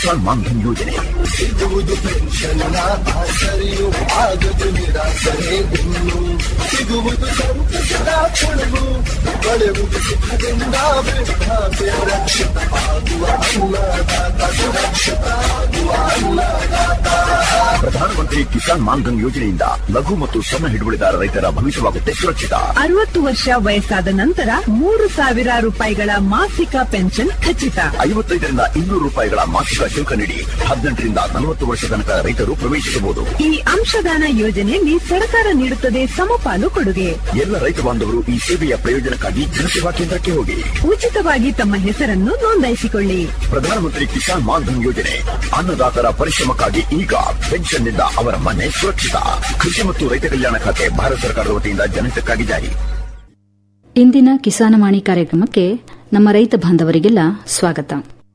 ಕಿಸಾನ್ ಮಾನ್ಧನ್ ಯೋಜನೆ ಸಿಗುವುದು ಪೆನ್ಷನ್ನ ಆಸರೆಯು ಆಗದು ನಿರಾಸರೆ ಇನ್ನು ಸಿಗುವುದು ಸಂತಸದ ಕೊಡಲು ಬಳೆವುದು ಸುಖದಿಂದ ವೃದ್ಧಾಪ್ಯ ರಕ್ಷಿತ ಆಗುವ ಅನ್ನದಾತ ಸುರಕ್ಷಿತ ಆಗುವ ಅನ್ನದಾತ ಪ್ರಧಾನಮಂತ್ರಿ ಕಿಸಾನ್ ಮಾನ್ಧನ್ ಯೋಜನೆಯಿಂದ ಲಘು ಮತ್ತು ಸಣ್ಣ ಹಿಡುವಳಿದಾರ ರೈತರ ಭವಿಷ್ಯವಾಗುತ್ತೆ ಸುರಕ್ಷಿತ ಅರವತ್ತು ವರ್ಷ ವಯಸ್ಸಾದ ನಂತರ ಮೂರು ಸಾವಿರ ರೂಪಾಯಿಗಳ ಮಾಸಿಕ ಪೆನ್ಷನ್ ಖಚಿತ ಐವತ್ತೈದರಿಂದ ಇನ್ನೂರು ರೂಪಾಯಿಗಳ ಮಾಸಿಕ ಶುಲ್ಕ ನೀಡಿ ಹದಿನೆಂಟರಿಂದ ನಲವತ್ತು ವರ್ಷ ತನಕ ರೈತರು ಪ್ರವೇಶಿಸಬಹುದು ಈ ಅಂಶದಾನ ಯೋಜನೆಯಲ್ಲಿ ಸರ್ಕಾರ ನೀಡುತ್ತದೆ ಸಮಪಾಲು ಕೊಡುಗೆ ಎಲ್ಲ ರೈತ ಬಾಂಧವರು ಈ ಸೇವೆಯ ಪ್ರಯೋಜನಕ್ಕಾಗಿ ಜನಸೇವಾ ಕೇಂದ್ರಕ್ಕೆ ಹೋಗಿ ಉಚಿತವಾಗಿ ತಮ್ಮ ಹೆಸರನ್ನು ನೋಂದಾಯಿಸಿಕೊಳ್ಳಿ ಪ್ರಧಾನಮಂತ್ರಿ ಕಿಸಾನ್ ಮಾನ್ಧನ್ ಯೋಜನೆ ಅನ್ನದಾತರ ಪರಿಶ್ರಮಕ್ಕಾಗಿ ಈಗ ಪೆನ್ಷನ್ನಿಂದ ಅವರ ಮನೆ ಸುರಕ್ಷಿತ ಕೃಷಿ ಮತ್ತು ರೈತ ಕಲ್ಯಾಣ ಖಾತೆ ಭಾರತ ಸರ್ಕಾರದ ವತಿಯಿಂದ ಜನಹಿತಕ್ಕಾಗಿ ಜಾರಿ ಇಂದಿನ ಕಿಸಾನವಾಣಿ ಕಾರ್ಯಕ್ರಮಕ್ಕೆ ನಮ್ಮ ರೈತ ಬಾಂಧವರಿಗೆಲ್ಲ ಸ್ವಾಗತ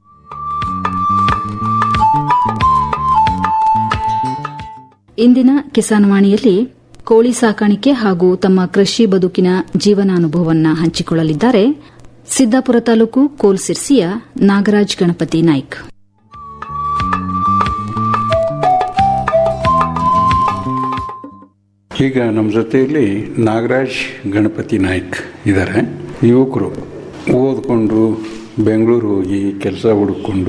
ಇಂದಿನ ಕಿಸಾನವಾಣಿಯಲ್ಲಿ ಕೋಳಿ ಸಾಕಾಣಿಕೆ ಹಾಗೂ ತಮ್ಮ ಕೃಷಿ ಬದುಕಿನ ಜೀವನಾನುಭವವನ್ನು ಹಂಚಿಕೊಳ್ಳಲಿದ್ದಾರೆ ಸಿದ್ದಾಪುರ ತಾಲೂಕು ಕೋಲ್ಸಿರ್ಸಿಯ ನಾಗರಾಜ್ ಗಣಪತಿ ನಾಯ್ಕ್ ಈಗ ನಮ್ಮ ಜೊತೆಯಲ್ಲಿ ನಾಗರಾಜ್ ಗಣಪತಿ ನಾಯ್ಕ್ ಇದ್ದಾರೆ ಯುವಕರು ಓದ್ಕೊಂಡು ಬೆಂಗಳೂರು ಹೋಗಿ ಕೆಲಸ ಹುಡುಕೊಂಡು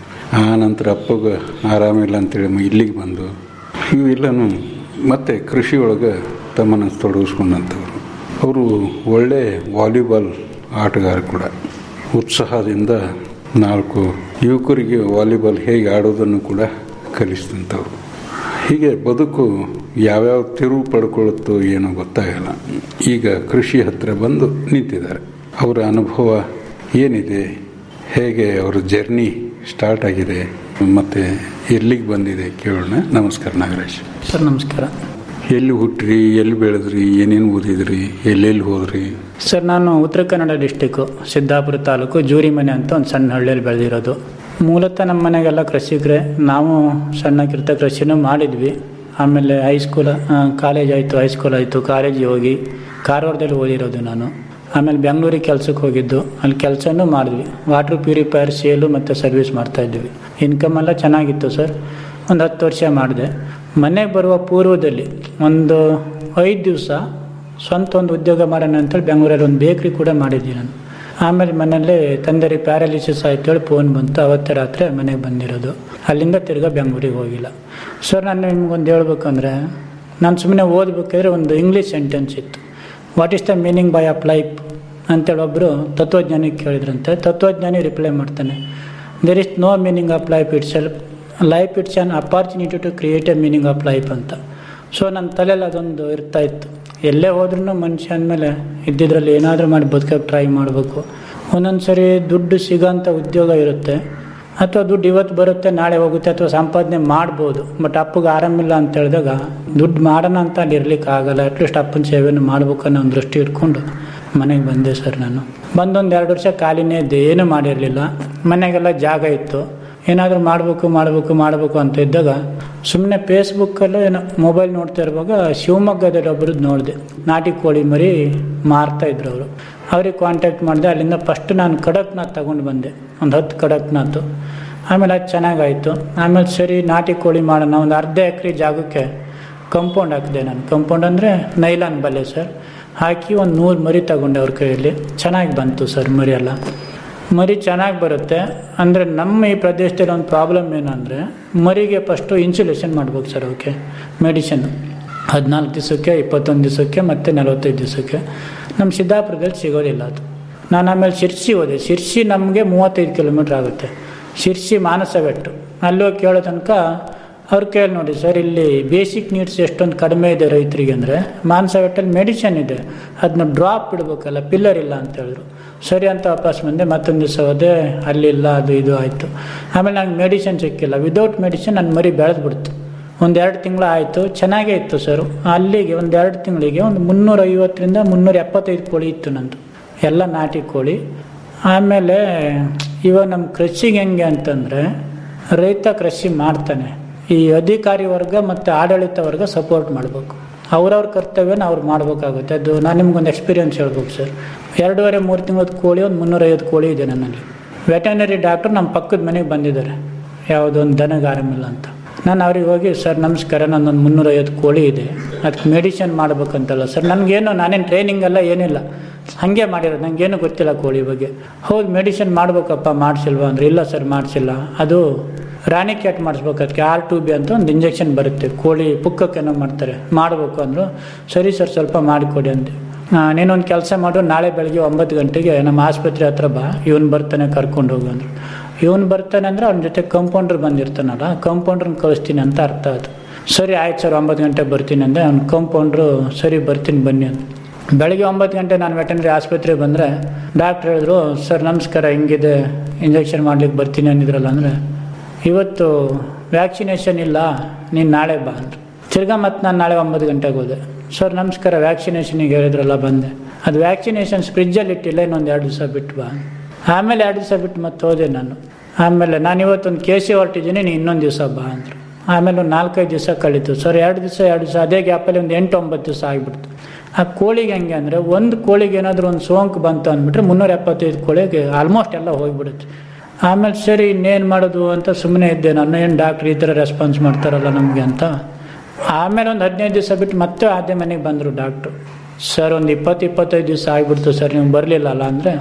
ಆ ನಂತರ ಅಪ್ಪಗೆ ಆರಾಮಿಲ್ಲ ಅಂತೇಳಿ ಮ- ಇಲ್ಲಿಗೆ ಬಂದು ಇವೆಲ್ಲನೂ ಮತ್ತೆ ಕೃಷಿ ಒಳಗೆ ತಮ್ಮನ್ನು ತೊಡಗಿಸ್ಕೊಂಡಂಥವ್ರು ಅವರು ಒಳ್ಳೆ ವಾಲಿಬಾಲ್ ಆಟಗಾರ ಕೂಡ ಉತ್ಸಾಹದಿಂದ ನಾಲ್ಕು ಯುವಕರಿಗೆ ವಾಲಿಬಾಲ್ ಹೇಗೆ ಆಡೋದನ್ನು ಕೂಡ ಕಲಿಸಿದಂಥವ್ರು ಹೀಗೆ ಬದುಕು ಯಾವ್ಯಾವ ತಿರುವು ಪಡ್ಕೊಳ್ಳುತ್ತೋ ಏನೋ ಗೊತ್ತಾಗಲ್ಲ ಈಗ ಕೃಷಿ ಹತ್ರ ಬಂದು ನಿಂತಿದ್ದಾರೆ ಅವರ ಅನುಭವ ಏನಿದೆ ಹೇಗೆ ಅವರ ಜರ್ನಿ ಸ್ಟಾರ್ಟ್ ಆಗಿದೆ ಮತ್ತೆ ಎಲ್ಲಿಗೆ ಬಂದಿದೆ ಕೇಳೋಣ ನಮಸ್ಕಾರ ನಾಗರಾಜ್ ಸರ್ ನಮಸ್ಕಾರ ಎಲ್ಲಿ ಹುಟ್ಟ್ರಿ ಎಲ್ಲಿ ಬೆಳೆದ್ರಿ ಏನೇನು ಓದಿದ್ರಿ ಎಲ್ಲೆಲ್ಲಿ ಹೋದ್ರಿ ಸರ್ ನಾನು ಉತ್ತರ ಕನ್ನಡ ಡಿಸ್ಟಿಕ್ಕು ಸಿದ್ದಾಪುರ ತಾಲೂಕು ಜೂರಿಮನೆ ಅಂತ ಒಂದು ಸಣ್ಣ ಹಳ್ಳಿಯಲ್ಲಿ ಬೆಳೆದಿರೋದು ಮೂಲತಃ ನಮ್ಮ ಮನೆಗೆಲ್ಲ ಕೃಷಿಕರೇ ನಾವು ಸಣ್ಣಕ್ಕಿರ್ತ ಕೃಷಿನೂ ಮಾಡಿದ್ವಿ ಆಮೇಲೆ ಹೈಸ್ಕೂಲ್ ಕಾಲೇಜ್ ಆಯಿತು ಹೈಸ್ಕೂಲ್ ಆಯಿತು ಕಾಲೇಜಿಗೆ ಹೋಗಿ ಕಾರವಾರದಲ್ಲಿ ಓದಿರೋದು ನಾನು ಆಮೇಲೆ ಬೆಂಗಳೂರಿಗೆ ಕೆಲಸಕ್ಕೆ ಹೋಗಿದ್ದು ಅಲ್ಲಿ ಕೆಲಸನೂ ಮಾಡಿದ್ವಿ ವಾಟರ್ ಪ್ಯೂರಿಫೈಯರ್ ಸೇಲು ಮತ್ತು ಸರ್ವಿಸ್ ಮಾಡ್ತಾಯಿದ್ವಿ ಇನ್ಕಮ್ ಎಲ್ಲ ಚೆನ್ನಾಗಿತ್ತು ಸರ್ ಒಂದು ಹತ್ತು ವರ್ಷ ಮಾಡಿದೆ ಮನೆಗೆ ಬರುವ ಪೂರ್ವದಲ್ಲಿ ಒಂದು ಐದು ದಿವಸ ಸ್ವಂತ ಒಂದು ಉದ್ಯೋಗ ಮಾಡೋಣ ಅಂತೇಳಿ ಬೆಂಗಳೂರಲ್ಲಿ ಒಂದು ಬೇಕ್ರಿ ಕೂಡ ಮಾಡಿದ್ದೆ ನಾನು ಆಮೇಲೆ ಮನೆಯಲ್ಲೇ ತಂದೆರಿ ಪ್ಯಾರಾಲಿಸಿಸ್ ಆಯ್ತು ಹೇಳಿ ಫೋನ್ ಬಂತು ಅವತ್ತೇ ರಾತ್ರಿ ಮನೆಗೆ ಬಂದಿರೋದು ಅಲ್ಲಿಂದ ತಿರ್ಗಾ ಬೆಂಗಳೂರಿಗೆ ಹೋಗಿಲ್ಲ ಸರ್ ನಾನು ನಿಮ್ಗೊಂದು ಹೇಳ್ಬೇಕಂದ್ರೆ ನಾನು ಸುಮ್ಮನೆ ಓದಬೇಕಾದ್ರೆ ಒಂದು ಇಂಗ್ಲೀಷ್ ಸೆಂಟೆನ್ಸ್ ಇತ್ತು what is the meaning by of life ಅಂತೇಳಿ ಒಬ್ಬರು ತತ್ವಜ್ಞಾನಿಗೆ ಕೇಳಿದ್ರಂತೆ ತತ್ವಜ್ಞಾನಿ ರಿಪ್ಲೈ ಮಾಡ್ತಾನೆ there is no meaning of life itself life it's an opportunity to create a meaning of life ಅಂತ ಸೊ ನನ್ನ ತಲೆಯಲ್ಲಿ ಅದೊಂದು ಇರ್ತಾ ಇತ್ತು ಎಲ್ಲೇ ಹೋದ್ರೂ ಮನುಷ್ಯ ಅಂದಮೇಲೆ ಇದ್ದಿದ್ರಲ್ಲಿ ಏನಾದರೂ ಮಾಡಿ ಬದುಕೋಕೆ ಟ್ರೈ ಮಾಡಬೇಕು ಒಂದೊಂದು ಸರಿ ದುಡ್ಡು ಸಿಗೋಂಥ ಉದ್ಯೋಗ ಇರುತ್ತೆ ಅಥವಾ ದುಡ್ಡು ಇವತ್ತು ಬರುತ್ತೆ ನಾಳೆ ಹೋಗುತ್ತೆ ಅಥವಾ ಸಂಪಾದನೆ ಮಾಡ್ಬೋದು ಬಟ್ ಅಪ್ಪಗೆ ಆರಾಮಿಲ್ಲ ಅಂತ ಹೇಳಿದಾಗ ದುಡ್ಡು ಮಾಡೋಣ ಅಂತ ಅಲ್ಲಿ ಇರ್ಲಿಕ್ಕೆ ಆಗಲ್ಲ ಅಟ್ಲೀಸ್ಟ್ ಅಪ್ಪನ ಸೇವೆಯನ್ನು ಮಾಡ್ಬೇಕು ಅನ್ನೋ ಒಂದು ದೃಷ್ಟಿ ಇಟ್ಕೊಂಡು ಮನೆಗೆ ಬಂದೆ ಸರ್ ನಾನು ಬಂದೊಂದು ಎರಡು ವರ್ಷ ಖಾಲಿನೇ ಇದ್ದೆ ಏನೂ ಮಾಡಿರಲಿಲ್ಲ ಮನೆಗೆಲ್ಲ ಜಾಗ ಇತ್ತು ಏನಾದರೂ ಮಾಡಬೇಕು ಮಾಡಬೇಕು ಮಾಡಬೇಕು ಅಂತ ಇದ್ದಾಗ ಸುಮ್ಮನೆ ಫೇಸ್ಬುಕ್ಕಲ್ಲೂ ಏನೋ ಮೊಬೈಲ್ ನೋಡ್ತಾ ಇರುವಾಗ ಶಿವಮೊಗ್ಗದಲ್ಲಿ ಒಬ್ಬರದ್ದು ನೋಡಿದೆ ನಾಟಿ ಕೋಳಿ ಮರಿ ಮಾರ್ತಾ ಇದ್ರು ಅವರು ಅವ್ರಿಗೆ ಕಾಂಟ್ಯಾಕ್ಟ್ ಮಾಡಿದೆ ಅಲ್ಲಿಂದ ಫಸ್ಟ್ ನಾನು ಕಡಕ್ನಾಥ್ ತಗೊಂಡು ಬಂದೆ ಒಂದು ಹತ್ತು ಕಡಕ್ನಾಥು ಆಮೇಲೆ ಅದು ಚೆನ್ನಾಗಾಯಿತು ಆಮೇಲೆ ಸರಿ ನಾಟಿ ಕೋಳಿ ಮಾಡೋಣ ಒಂದು ಅರ್ಧ ಎಕರೆ ಜಾಗಕ್ಕೆ ಕಂಪೌಂಡ್ ಹಾಕಿದೆ ನಾನು ಕಂಪೌಂಡ್ ಅಂದರೆ ನೈಲಾನ್ ಬಲೆ ಸರ್ ಹಾಕಿ ಒಂದು ನೂರು ಮರಿ ತಗೊಂಡೆ ಅವ್ರ ಕೈಯಲ್ಲಿ ಚೆನ್ನಾಗಿ ಬಂತು ಸರ್ ಮರಿ ಎಲ್ಲ ಮರಿ ಚೆನ್ನಾಗಿ ಬರುತ್ತೆ ಅಂದರೆ ನಮ್ಮ ಈ ಪ್ರದೇಶದಲ್ಲಿ ಒಂದು ಪ್ರಾಬ್ಲಮ್ ಏನಂದರೆ ಮರಿಗೆ ಫಸ್ಟು ಇನ್ಸುಲೇಷನ್ ಮಾಡ್ಬೇಕು ಸರ್ ಅವಕ್ಕೆ ಮೆಡಿಸಿನ್ ಹದಿನಾಲ್ಕು ದಿವಸಕ್ಕೆ ಇಪ್ಪತ್ತೊಂದು ದಿವಸಕ್ಕೆ ಮತ್ತು ನಲವತ್ತೈದು ದಿವಸಕ್ಕೆ ನಮ್ಮ ಸಿದ್ದಾಪುರದಲ್ಲಿ ಸಿಗೋದಿಲ್ಲ ಅದು ನಾನು ಆಮೇಲೆ ಶಿರ್ಸಿ ಹೋದೆ ಶಿರ್ಸಿ ನಮಗೆ ಮೂವತ್ತೈದು ಕಿಲೋಮೀಟ್ರ್ ಆಗುತ್ತೆ ಶಿರ್ಸಿ ಮಾನಸವೆಟ್ಟು ಅಲ್ಲಿ ಹೋಗಿ ಕೇಳೋ ತನಕ ಅವ್ರು ಕೇಳಿ ನೋಡಿ ಸರ್ ಇಲ್ಲಿ ಬೇಸಿಕ್ ನೀಡ್ಸ್ ಎಷ್ಟೊಂದು ಕಡಿಮೆ ಇದೆ ರೈತರಿಗೆ ಅಂದರೆ ಮಾನಸವೆಟ್ಟಲ್ಲಿ ಮೆಡಿಷನ್ ಇದೆ ಅದನ್ನ ಡ್ರಾಪ್ ಇಡಬೇಕಲ್ಲ ಪಿಲ್ಲರ್ ಇಲ್ಲ ಅಂತ ಹೇಳಿದ್ರು ಸರಿ ಅಂತ ವಾಪಸ್ ಬಂದೆ ಮತ್ತೊಂದು ದಿವಸ ಹೋದೆ ಅಲ್ಲಿಲ್ಲ ಅದು ಇದು ಆಯಿತು ಆಮೇಲೆ ನಂಗೆ ಮೆಡಿಷನ್ ಸಿಕ್ಕಿಲ್ಲ ವಿದೌಟ್ ಮೆಡಿಸಿನ್ ನನ್ನ ಮರಿ ಬೆಳೆದ್ಬಿಡ್ತು ಒಂದು ಎರಡು ತಿಂಗಳು ಆಯಿತು ಚೆನ್ನಾಗೇ ಇತ್ತು ಸರ್ ಅಲ್ಲಿಗೆ ಒಂದು ಎರಡು ತಿಂಗಳಿಗೆ ಒಂದು ಮುನ್ನೂರ ಐವತ್ತರಿಂದ ಮುನ್ನೂರ ಎಪ್ಪತ್ತೈದು ಕೋಳಿ ಇತ್ತು ನಂದು ಎಲ್ಲ ನಾಟಿ ಕೋಳಿ ಆಮೇಲೆ ಇವಾಗ ನಮ್ಮ ಕೃಷಿಗೆ ಹೆಂಗೆ ಅಂತಂದರೆ ರೈತ ಕೃಷಿ ಮಾಡ್ತಾನೆ ಈ ಅಧಿಕಾರಿ ವರ್ಗ ಮತ್ತು ಆಡಳಿತ ವರ್ಗ ಸಪೋರ್ಟ್ ಮಾಡಬೇಕು ಅವ್ರವ್ರ ಕರ್ತವ್ಯನ ಅವ್ರು ಮಾಡಬೇಕಾಗುತ್ತೆ ಅದು ನಾನು ನಿಮ್ಗೊಂದು ಎಕ್ಸ್ಪೀರಿಯನ್ಸ್ ಹೇಳ್ಬೇಕು ಸರ್ ಎರಡೂವರೆ ಮೂರು ತಿಂಗಳದ ಕೋಳಿ ಒಂದು ಮುನ್ನೂರೈವತ್ತು ಕೋಳಿ ಇದೆ ನನ್ನಲ್ಲಿ ವೆಟರ್ನರಿ ಡಾಕ್ಟರ್ ನಮ್ಮ ಪಕ್ಕದ ಮನೆಗೆ ಬಂದಿದ್ದಾರೆ ಯಾವುದೋ ಒಂದು ದನಗೆ ಆರಾಮಿಲ್ಲ ಅಂತ ನಾನು ಅವ್ರಿಗೆ ಹೋಗಿ ಸರ್ ನಮಸ್ಕಾರ ನನ್ನೊಂದು ಮುನ್ನೂರೈವತ್ತು ಕೋಳಿ ಇದೆ ಅದಕ್ಕೆ ಮೆಡಿಷನ್ ಮಾಡ್ಬೇಕಂತಲ್ಲ ಸರ್ ನನಗೇನು ನಾನೇನು ಟ್ರೈನಿಂಗ್ ಎಲ್ಲ ಏನಿಲ್ಲ ಹಾಗೆ ಮಾಡಿರೋದು ನನಗೇನು ಗೊತ್ತಿಲ್ಲ ಕೋಳಿ ಬಗ್ಗೆ ಹೌದು ಮೆಡಿಷನ್ ಮಾಡ್ಬೇಕಪ್ಪ ಮಾಡಿಸಿಲ್ವಾ ಅಂದ್ರೆ ಇಲ್ಲ ಸರ್ ಮಾಡಿಸಿಲ್ಲ ಅದು ರಾಣಿ ಕ್ಯಾಟ್ ಮಾಡಿಸ್ಬೇಕು ಅದಕ್ಕೆ ಆರ್ ಟು ಬಿ ಅಂತ ಒಂದು ಇಂಜೆಕ್ಷನ್ ಬರುತ್ತೆ ಕೋಳಿ ಪುಕ್ಕಕ್ಕೇನೋ ಮಾಡ್ತಾರೆ ಮಾಡಬೇಕು ಅಂದರು ಸರಿ ಸರ್ ಸ್ವಲ್ಪ ಮಾಡಿಕೊಡಿ ಅಂದೆ ಆ, ನೀನೊಂದು ಕೆಲಸ ಮಾಡು ನಾಳೆ ಬೆಳಗ್ಗೆ ಒಂಬತ್ತು ಗಂಟೆಗೆ ನಮ್ಮ ಆಸ್ಪತ್ರೆ ಹತ್ರ ಬಾ ಇವನು ಬರ್ತಾನೆ ಕರ್ಕೊಂಡು ಹೋಗು ಅಂದರು ಇವನು ಬರ್ತಾನೆ ಅಂದರೆ ಅವನ ಜೊತೆ ಕಂಪೌಂಡ್ರ್ ಬಂದಿರ್ತಾನಲ್ಲ ಕಂಪೌಂಡ್ರನ್ನ ಕಳಿಸ್ತೀನಿ ಅಂತ ಅರ್ಥ ಅದು ಸರಿ ಆಯ್ತು ಸರ್ ಒಂಬತ್ತು ಗಂಟೆಗೆ ಬರ್ತೀನಿ ಅಂದರೆ ಅವ್ನು ಕಂಪೌಂಡ್ರು ಸರಿ ಬರ್ತೀನಿ ಬನ್ನಿ ಅಂತ ಬೆಳಗ್ಗೆ ಒಂಬತ್ತು ಗಂಟೆ ನಾನು ವೆಟನರಿ ಆಸ್ಪತ್ರೆಗೆ ಬಂದರೆ ಡಾಕ್ಟ್ರ್ ಹೇಳಿದ್ರು ಸರ್ ನಮಸ್ಕಾರ ಹಿಂಗಿದೆ ಇಂಜೆಕ್ಷನ್ ಮಾಡ್ಲಿಕ್ಕೆ ಬರ್ತೀನಿ ಅಂದಿದ್ರಲ್ಲ ಅಂದರೆ ಇವತ್ತು ವ್ಯಾಕ್ಸಿನೇಷನ್ ಇಲ್ಲ ನೀನು ನಾಳೆ ಬಾ ಅಂದರು ತಿರ್ಗಾ ಮತ್ತೆ ನಾನು ನಾಳೆ ಒಂಬತ್ತು ಗಂಟೆಗೆ ಹೋದೆ ಸರ್ ನಮಸ್ಕಾರ ವ್ಯಾಕ್ಸಿನೇಷನಿಗೆ ಹೇಳಿದ್ರಲ್ಲ ಬಂದೆ ಅದು ವ್ಯಾಕ್ಸಿನೇಷನ್ ಫ್ರಿಜ್ಜಲ್ಲಿ ಇಟ್ಟಿಲ್ಲ ಇನ್ನೊಂದು ಎರಡು ದಿವಸ ಬಿಟ್ಟು ಬಾ ಆಮೇಲೆ ಎರಡು ದಿವಸ ಬಿಟ್ಟು ಮತ್ತೆ ಹೋದೆ ನಾನು ಆಮೇಲೆ ನಾನು ಇವತ್ತೊಂದು ಕೆ ಸಿ ಹೊರಟಿದ್ದೀನಿ ನೀನು ಇನ್ನೊಂದು ದಿವಸ ಬಾ ಅಂದರು ಆಮೇಲೆ ಒಂದು ನಾಲ್ಕೈದು ದಿವಸ ಕಳೀತು ಸರ್ ಎರಡು ದಿವಸ ಎರಡು ದಿವಸ ಅದೇ ಗ್ಯಾಪಲ್ಲಿ ಒಂದು ಎಂಟು ಒಂಬತ್ತು ದಿವಸ ಆಗಿಬಿಡ್ತು ಆ ಕೋಳಿಗೆ ಹೆಂಗೆ ಅಂದರೆ ಒಂದು ಕೋಳಿಗೆ ಏನಾದರೂ ಒಂದು ಸೋಂಕು ಬಂತು ಅಂದ್ಬಿಟ್ರೆ ಮುನ್ನೂರ ಎಪ್ಪತ್ತೈದು ಕೋಳಿಗೆ ಆಲ್ಮೋಸ್ಟ್ ಎಲ್ಲ ಹೋಗಿಬಿಡುತ್ತೆ ಆಮೇಲೆ ಸರಿ ಇನ್ನೇನು ಮಾಡೋದು ಅಂತ ಸುಮ್ಮನೆ ಇದ್ದೆ ನಾನು ಏನು ಡಾಕ್ಟ್ರ್ ಈ ಥರ ರೆಸ್ಪಾನ್ಸ್ ಮಾಡ್ತಾರಲ್ಲ ನಮಗೆ ಅಂತ ಆಮೇಲೆ ಒಂದು ಹದಿನೈದು ದಿವಸ ಬಿಟ್ಟು ಮತ್ತೆ ಅದೇ ಮನೆಗೆ ಬಂದರು ಡಾಕ್ಟ್ರು ಸರ್ ಒಂದು ಇಪ್ಪತ್ತು ಇಪ್ಪತ್ತೈದು ದಿವಸ ಆಗಿಬಿಡ್ತು ಸರ್ ನೀವು ಬರಲಿಲ್ಲಲ್ಲ ಅಂದರೆ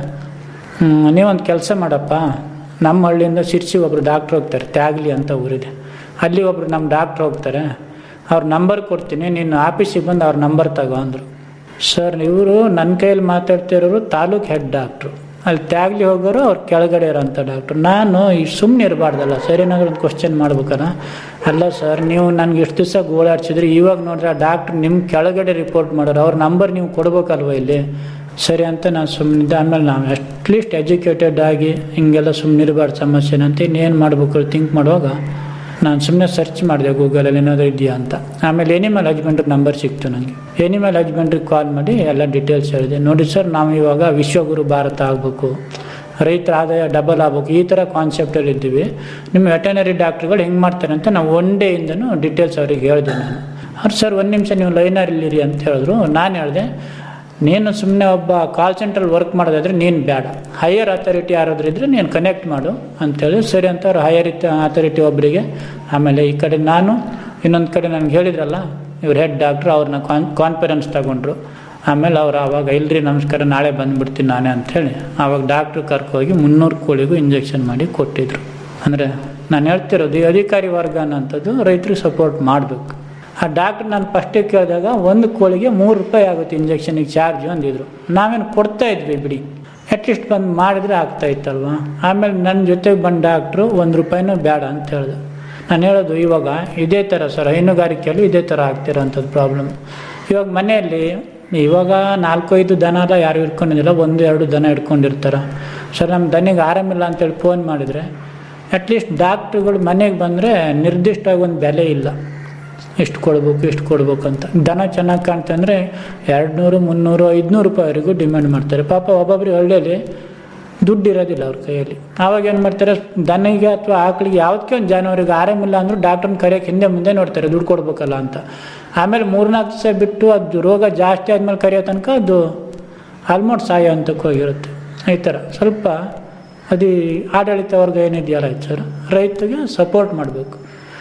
ನೀವೊಂದು ಕೆಲಸ ಮಾಡಪ್ಪ ನಮ್ಮ ಹಳ್ಳಿಯಿಂದ ಶಿರ್ಸಿಗೆ ಒಬ್ರು ಡಾಕ್ಟ್ರ್ ಹೋಗ್ತಾರೆ ತ್ಯಾಗ್ಲಿ ಅಂತ ಊರಿದೆ ಅಲ್ಲಿ ಒಬ್ರು ನಮ್ಮ ಡಾಕ್ಟ್ರ್ ಹೋಗ್ತಾರೆ ಅವ್ರ ನಂಬರ್ ಕೊಡ್ತೀನಿ ನೀನು ಆಫೀಸಿಗೆ ಬಂದು ಅವ್ರ ನಂಬರ್ ತಗೋ ಅಂದರು ಸರ್ ಇವರು ನನ್ನ ಕೈಯಲ್ಲಿ ಮಾತಾಡ್ತಿರೋರು ತಾಲೂಕ್ ಹೆಡ್ ಡಾಕ್ಟ್ರು ಅಲ್ಲಿ ತ್ಯಾಗ್ಲಿ ಹೋಗೋರು ಅವ್ರು ಕೆಳಗಡೆ ಇರೋಂಥ ಡಾಕ್ಟ್ರು ನಾನು ಈ ಸುಮ್ಮನೆ ಇರಬಾರ್ದಲ್ಲ ಸರ್ ಏನಾದ್ರು ಒಂದು ಕ್ವಶನ್ ಮಾಡ್ಬೇಕಾರ ಅಲ್ಲ ಸರ್ ನೀವು ನನಗೆ ಎಷ್ಟು ದಿವಸ ಗೋಳಾಡ್ಸಿದ್ರಿ ಇವಾಗ ನೋಡ್ರೆ ಆ ಡಾಕ್ಟ್ರು ನಿಮ್ಮ ಕೆಳಗಡೆ ರಿಪೋರ್ಟ್ ಮಾಡೋರು ಅವ್ರ ನಂಬರ್ ನೀವು ಕೊಡ್ಬೇಕಲ್ವ ಇಲ್ಲಿ ಸರಿ ಅಂತ ನಾನು ಸುಮ್ಮನಿದ್ದೆ ಆಮೇಲೆ ನಾವು ಅಟ್ಲೀಸ್ಟ್ ಎಜುಕೇಟೆಡ್ ಆಗಿ ಹಿಂಗೆಲ್ಲ ಸುಮ್ಮನೆ ಇರಬಾರ್ದು ಸಮಸ್ಯೆನ ಅಂತ ಇನ್ನೇನು ಮಾಡಬೇಕು ಥಿಂಕ್ ಮಾಡುವಾಗ ನಾನು ಸುಮ್ಮನೆ ಸರ್ಚ್ ಮಾಡಿದೆ ಗೂಗಲಲ್ಲಿ ಏನಾದರೂ ಇದೆಯಾ ಅಂತ ಆಮೇಲೆ ಎನಿಮಲ್ ಹಸ್ಬೆಂಡ್ರಿ ನಂಬರ್ ಸಿಕ್ತು ನನಗೆ ಎನಿಮಲ್ ಹಸ್ಬೆಂಡ್ರಿಗೆ ಕಾಲ್ ಮಾಡಿ ಎಲ್ಲ ಡೀಟೇಲ್ಸ್ ಹೇಳಿದೆ ನೋಡಿ ಸರ್ ನಾವು ಇವಾಗ ವಿಶ್ವಗುರು ಭಾರತ ಆಗಬೇಕು ರೈತರ ಆದಾಯ ಡಬಲ್ ಆಗಬೇಕು ಈ ಥರ ಕಾನ್ಸೆಪ್ಟಲ್ಲಿ ಇದ್ದೀವಿ ನಿಮ್ಮ ವೆಟನರಿ ಡಾಕ್ಟ್ರುಗಳು ಹೆಂಗೆ ಮಾಡ್ತಾರೆ ಅಂತ ನಾವು ಒನ್ ಡೇಯಿಂದನೂ ಡೀಟೇಲ್ಸ್ ಅವ್ರಿಗೆ ಹೇಳಿದೆ ನಾನು ಅವ್ರು ಸರ್ ಒಂದು ನಿಮಿಷ ನೀವು ಲೈನಲ್ಲಿರಿ ಅಂತ ಹೇಳಿದ್ರು ನಾನು ಹೇಳಿದೆ ನೀನು ಸುಮ್ಮನೆ ಒಬ್ಬ ಕಾಲ್ ಸೆಂಟ್ರಲ್ಲಿ ವರ್ಕ್ ಮಾಡೋದಾದ್ರೆ ನೀನು ಬೇಡ ಹೈಯರ್ ಅಥಾರಿಟಿ ಯಾರಾದ್ರೂ ಇದ್ದರೆ ನೀನು ಕನೆಕ್ಟ್ ಮಾಡು ಅಂತೇಳಿ ಸರಿ ಅಂತ ಅವ್ರು ಹೈಯರ್ ಅಥಾರಿಟಿ ಒಬ್ಬರಿಗೆ ಆಮೇಲೆ ಈ ಕಡೆ ನಾನು ಇನ್ನೊಂದು ಕಡೆ ನನಗೆ ಹೇಳಿದ್ರಲ್ಲ ಇವ್ರು ಹೆಡ್ ಡಾಕ್ಟ್ರು ಅವ್ರನ್ನ ಕಾನ್ ಕಾನ್ಫರೆನ್ಸ್ ತಗೊಂಡ್ರು ಆಮೇಲೆ ಅವ್ರು ಆವಾಗ ಇಲ್ರಿ ನಮಸ್ಕಾರ ನಾಳೆ ಬಂದುಬಿಡ್ತೀನಿ ನಾನೇ ಅಂಥೇಳಿ ಆವಾಗ ಡಾಕ್ಟ್ರು ಕರ್ಕೋಗಿ ಮುನ್ನೂರು ಕೋಳಿಗೂ ಇಂಜೆಕ್ಷನ್ ಮಾಡಿ ಕೊಟ್ಟಿದ್ರು ಅಂದರೆ ನಾನು ಹೇಳ್ತಿರೋದು ಈ ಅಧಿಕಾರಿ ವರ್ಗ ಅನ್ನೋಂಥದ್ದು ರೈತರಿಗೆ ಸಪೋರ್ಟ್ ಮಾಡಬೇಕು ಆ ಡಾಕ್ಟ್ರ್ ನಾನು ಫಸ್ಟಿಗೆ ಕೇಳಿದಾಗ ಒಂದು ಕೋಳಿಗೆ ಮೂರು ರೂಪಾಯಿ ಆಗುತ್ತೆ ಇಂಜೆಕ್ಷನಿಗೆ ಚಾರ್ಜ್ ಅಂದಿದ್ರು ನಾವೇನು ಕೊಡ್ತಾ ಇದ್ವಿ ಬಿಡಿ ಅಟ್ಲೀಸ್ಟ್ ಬಂದು ಮಾಡಿದ್ರೆ ಆಗ್ತಾ ಇತ್ತಲ್ವ ಆಮೇಲೆ ನನ್ನ ಜೊತೆಗೆ ಬಂದ ಡಾಕ್ಟ್ರು ಒಂದು ರೂಪಾಯಿನೂ ಬೇಡ ಅಂತ ಹೇಳಿದೆ ನಾನು ಹೇಳೋದು ಇವಾಗ ಇದೇ ಥರ ಸರ್ ಹೈನುಗಾರಿಕೆಯಲ್ಲೂ ಇದೇ ಥರ ಆಗ್ತಿರೋಂಥದ್ದು ಪ್ರಾಬ್ಲಮ್ ಇವಾಗ ಮನೆಯಲ್ಲಿ ಇವಾಗ ನಾಲ್ಕೈದು ದನ ಎಲ್ಲ ಯಾರು ಇಟ್ಕೊಂಡಿಲ್ಲ ಒಂದು ಎರಡು ದನ ಇಟ್ಕೊಂಡಿರ್ತಾರೆ ಸರ್ ನಮ್ಮ ದನಿಗೆ ಆರಾಮಿಲ್ಲ ಅಂತೇಳಿ ಫೋನ್ ಮಾಡಿದರೆ ಅಟ್ಲೀಸ್ಟ್ ಡಾಕ್ಟ್ರುಗಳು ಮನೆಗೆ ಬಂದರೆ ನಿರ್ದಿಷ್ಟವಾಗಿ ಒಂದು ಬೆಲೆ ಇಲ್ಲ ಎಷ್ಟು ಕೊಡ್ಬೇಕು ಎಷ್ಟು ಕೊಡ್ಬೇಕು ಅಂತ ದನ ಚೆನ್ನಾಗಿ ಕಾಣ್ತಂದರೆ ಎರಡು ನೂರು ಮುನ್ನೂರು ಐದುನೂರು ರೂಪಾಯಿವರೆಗೂ ಡಿಮ್ಯಾಂಡ್ ಮಾಡ್ತಾರೆ ಪಾಪ ಒಬ್ಬೊಬ್ರಿಗೆ ಹಳ್ಳಿಯಲ್ಲಿ ದುಡ್ಡು ಇರೋದಿಲ್ಲ ಅವ್ರ ಕೈಯಲ್ಲಿ ಆವಾಗ ಏನು ಮಾಡ್ತಾರೆ ದನಿಗೆ ಅಥವಾ ಆಕಳಿಗೆ ಯಾವುದಕ್ಕೆ ಒಂದು ಜಾನುವಾರಿಗೆ ಆರಾಮಿಲ್ಲ ಅಂದರೂ ಡಾಕ್ಟ್ರನ್ನ ಕರೆಯೋಕೆ ಹಿಂದೆ ಮುಂದೆ ನೋಡ್ತಾರೆ ದುಡ್ಡು ಕೊಡ್ಬೇಕಲ್ಲ ಅಂತ ಆಮೇಲೆ ಮೂರ್ನಾಲ್ಕು ದಿವಸ ಬಿಟ್ಟು ಅದು ರೋಗ ಜಾಸ್ತಿ ಆದಮೇಲೆ ಕರೆಯೋ ತನಕ ಅದು ಆಲ್ಮೋಸ್ಟ್ ಸಾಯೋ ಹಂತಕ್ಕೆ ಹೋಗಿರುತ್ತೆ ಈ ಥರ ಸ್ವಲ್ಪ ಅದು ಆಡಳಿತ ವರ್ಗ ಏನಿದೆಯಲ್ಲ ಇದು ಸರ್ ರೈತಗೆ ಸಪೋರ್ಟ್ ಮಾಡಬೇಕು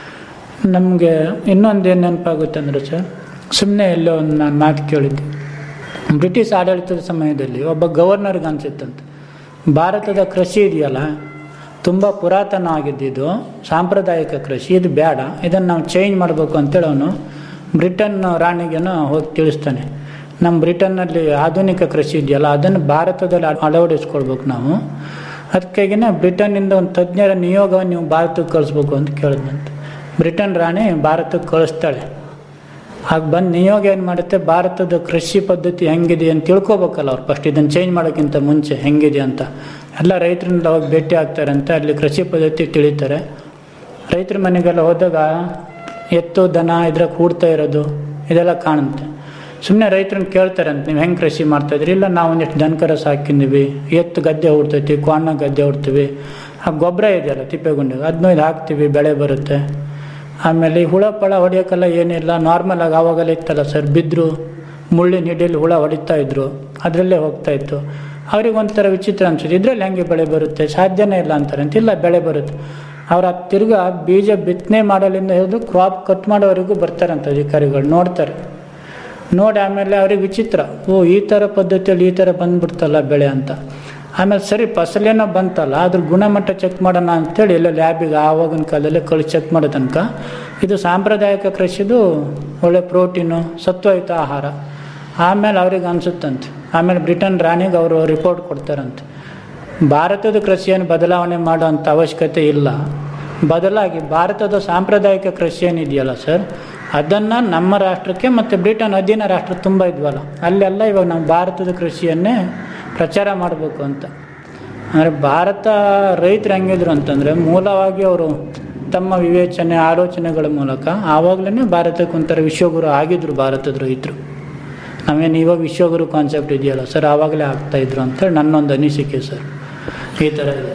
ನಮಗೆ ಇನ್ನೊಂದು ಏನು ನೆನಪಾಗುತ್ತೆ ಅಂದರೆ ಸರ್ ಸುಮ್ಮನೆ ಎಲ್ಲೋ ಒಂದು ನಾನು ಮಾತು ಕೇಳಿದ್ದೆ ಬ್ರಿಟಿಷ್ ಆಡಳಿತದ ಸಮಯದಲ್ಲಿ ಒಬ್ಬ ಗವರ್ನರ್ಗೆ ಅನಿಸುತ್ತಂತೆ ಭಾರತದ ಕೃಷಿ ಇದೆಯಲ್ಲ ತುಂಬ ಪುರಾತನ ಆಗಿದ್ದಿದ್ದು ಸಾಂಪ್ರದಾಯಿಕ ಕೃಷಿ ಇದು ಬೇಡ ಇದನ್ನು ನಾವು ಚೇಂಜ್ ಮಾಡಬೇಕು ಅಂತೇಳಿ ಅವನು ಬ್ರಿಟನ್ ರಾಣಿಗೆನೂ ಹೋಗಿ ತಿಳಿಸ್ತಾನೆ ನಮ್ಮ ಬ್ರಿಟನ್ನಲ್ಲಿ ಆಧುನಿಕ ಕೃಷಿ ಇದೆಯಲ್ಲ ಅದನ್ನು ಭಾರತದಲ್ಲಿ ಅಳವಡಿಸ್ಕೊಳ್ಬೇಕು ನಾವು ಅದಕ್ಕಾಗಿನೇ ಬ್ರಿಟನ್ನಿಂದ ಒಂದು ತಜ್ಞರ ನಿಯೋಗವನ್ನು ನೀವು ಭಾರತಕ್ಕೆ ಕಳಿಸ್ಬೇಕು ಅಂತ ಕೇಳಿದಂತೆ ಬ್ರಿಟನ್ ರಾಣಿ ಭಾರತಕ್ಕೆ ಕಳಿಸ್ತಾಳೆ ಆಗ ಬಂದು ನಿಯೋಗ ಏನು ಮಾಡುತ್ತೆ ಭಾರತದ ಕೃಷಿ ಪದ್ಧತಿ ಹೆಂಗಿದೆ ಅಂತ ತಿಳ್ಕೊಬೇಕಲ್ಲ ಅವ್ರು ಫಸ್ಟ್ ಇದನ್ನು ಚೇಂಜ್ ಮಾಡೋಕ್ಕಿಂತ ಮುಂಚೆ ಹೆಂಗಿದೆ ಅಂತ ಎಲ್ಲ ರೈತರಿಂದ ಹೋಗಿ ಭೇಟಿ ಆಗ್ತಾರಂತೆ ಅಲ್ಲಿ ಕೃಷಿ ಪದ್ಧತಿ ತಿಳಿತಾರೆ ರೈತರ ಮನೆಗೆಲ್ಲ ಹೋದಾಗ ಎತ್ತು ದನ ಇದ್ರಾಗ ಕೂಡ್ತಾ ಇರೋದು ಇದೆಲ್ಲ ಕಾಣುತ್ತೆ ಸುಮ್ಮನೆ ರೈತರನ್ನ ಕೇಳ್ತಾರಂತೆ ನೀವು ಹೆಂಗೆ ಕೃಷಿ ಮಾಡ್ತಾಯಿದ್ರಿ ಇಲ್ಲ ನಾವು ಒಂದಿಷ್ಟು ದನಕರ ಸಾಕಿದ್ದೀವಿ ಎತ್ತು ಗದ್ದೆ ಹುಡ್ತೈತಿ ಕ್ವಾಣ ಗದ್ದೆ ಹುಡ್ತೀವಿ ಆ ಗೊಬ್ಬರ ಇದೆಯಲ್ಲ ತಿಪ್ಪೆಗುಂಡಿಗೆ ಅದನ್ನೂ ಇದು ಹಾಕ್ತೀವಿ ಬೆಳೆ ಬರುತ್ತೆ ಆಮೇಲೆ ಈ ಹುಳ ಪಳ ಹೊಡಿಯೋಕ್ಕೆಲ್ಲ ಏನಿಲ್ಲ ನಾರ್ಮಲ್ ಆಗಿ ಆವಾಗೆಲ್ಲ ಇತ್ತಲ್ಲ ಸರ್ ಬಿದ್ದರು ಮುಳ್ಳಿನ ಹಿಡಿಯಲ್ಲಿ ಹುಳ ಹೊಡಿತಾ ಇದ್ರು ಅದರಲ್ಲೇ ಹೋಗ್ತಾ ಇತ್ತು ಅವ್ರಿಗೆ ಒಂಥರ ವಿಚಿತ್ರ ಅನ್ಸುತ್ತೆ ಇದ್ರಲ್ಲಿ ಹೆಂಗೆ ಬೆಳೆ ಬರುತ್ತೆ ಸಾಧ್ಯನೇ ಇಲ್ಲ ಅಂತಾರೆ ಅಂತ ಇಲ್ಲ ಬೆಳೆ ಬರುತ್ತೆ ಅವ್ರ ತಿರ್ಗಾ ಬೀಜ ಬಿತ್ತನೆ ಮಾಡಲಿಂದ ಹಿಡಿದು ಕ್ರಾಪ್ ಕಟ್ ಮಾಡೋವರೆಗೂ ಬರ್ತಾರಂತ ಅಧಿಕಾರಿಗಳು ನೋಡ್ತಾರೆ ನೋಡಿ ಆಮೇಲೆ ಅವ್ರಿಗೆ ವಿಚಿತ್ರ ಓ ಈ ಥರ ಪದ್ಧತಿಯಲ್ಲಿ ಈ ಥರ ಬಂದ್ಬಿಡ್ತಲ್ಲ ಬೆಳೆ ಅಂತ ಆಮೇಲೆ ಸರಿ ಫಸಲೇನೋ ಬಂತಲ್ಲ ಅದ್ರ ಗುಣಮಟ್ಟ ಚೆಕ್ ಮಾಡೋಣ ಅಂತೇಳಿ ಎಲ್ಲ ಲ್ಯಾಬಿಗೆ ಆವಾಗಿನ ಕಾಲದಲ್ಲಿ ಕಳಿಸಿ ಚೆಕ್ ಮಾಡೋ ತನಕ ಇದು ಸಾಂಪ್ರದಾಯಿಕ ಕೃಷಿದು ಒಳ್ಳೆ ಪ್ರೋಟೀನು ಸತ್ವಯುತ ಆಹಾರ ಆಮೇಲೆ ಅವ್ರಿಗೆ ಅನಿಸುತ್ತಂತೆ ಆಮೇಲೆ ಬ್ರಿಟನ್ ರಾಣಿಗೆ ಅವರು ರಿಪೋರ್ಟ್ ಕೊಡ್ತಾರಂತೆ ಭಾರತದ ಕೃಷಿಯನ್ನು ಬದಲಾವಣೆ ಮಾಡೋಂಥ ಅವಶ್ಯಕತೆ ಇಲ್ಲ ಬದಲಾಗಿ ಭಾರತದ ಸಾಂಪ್ರದಾಯಿಕ ಕೃಷಿ ಏನಿದೆಯಲ್ಲ ಸರ್ ಅದನ್ನು ನಮ್ಮ ರಾಷ್ಟ್ರಕ್ಕೆ ಮತ್ತು ಬ್ರಿಟನ್ ಅಧೀನ ರಾಷ್ಟ್ರ ತುಂಬ ಇದ್ವಲ್ಲ ಅಲ್ಲೆಲ್ಲ ಇವಾಗ ನಾವು ಭಾರತದ ಕೃಷಿಯನ್ನೇ ಪ್ರಚಾರ ಮಾಡಬೇಕು ಅಂತ ಅಂದರೆ ಭಾರತ ರೈತರು ಹೆಂಗಿದ್ರು ಅಂತಂದರೆ ಮೂಲವಾಗಿ ಅವರು ತಮ್ಮ ವಿವೇಚನೆ ಆಲೋಚನೆಗಳ ಮೂಲಕ ಆವಾಗಲೇ ಭಾರತಕ್ಕೆ ಒಂಥರ ವಿಶ್ವಗುರು ಆಗಿದ್ರು ಭಾರತದ ರೈತರು ನಾವೇನು ಇವಾಗ ವಿಶ್ವಗುರು ಕಾನ್ಸೆಪ್ಟ್ ಇದೆಯಲ್ಲ ಸರ್ ಆವಾಗಲೇ ಆಗ್ತಾಯಿದ್ರು ಅಂತೇಳಿ ನನ್ನೊಂದು ಅನಿಸಿಕೆ ಸರ್ ಈ ಥರ ಇದೆ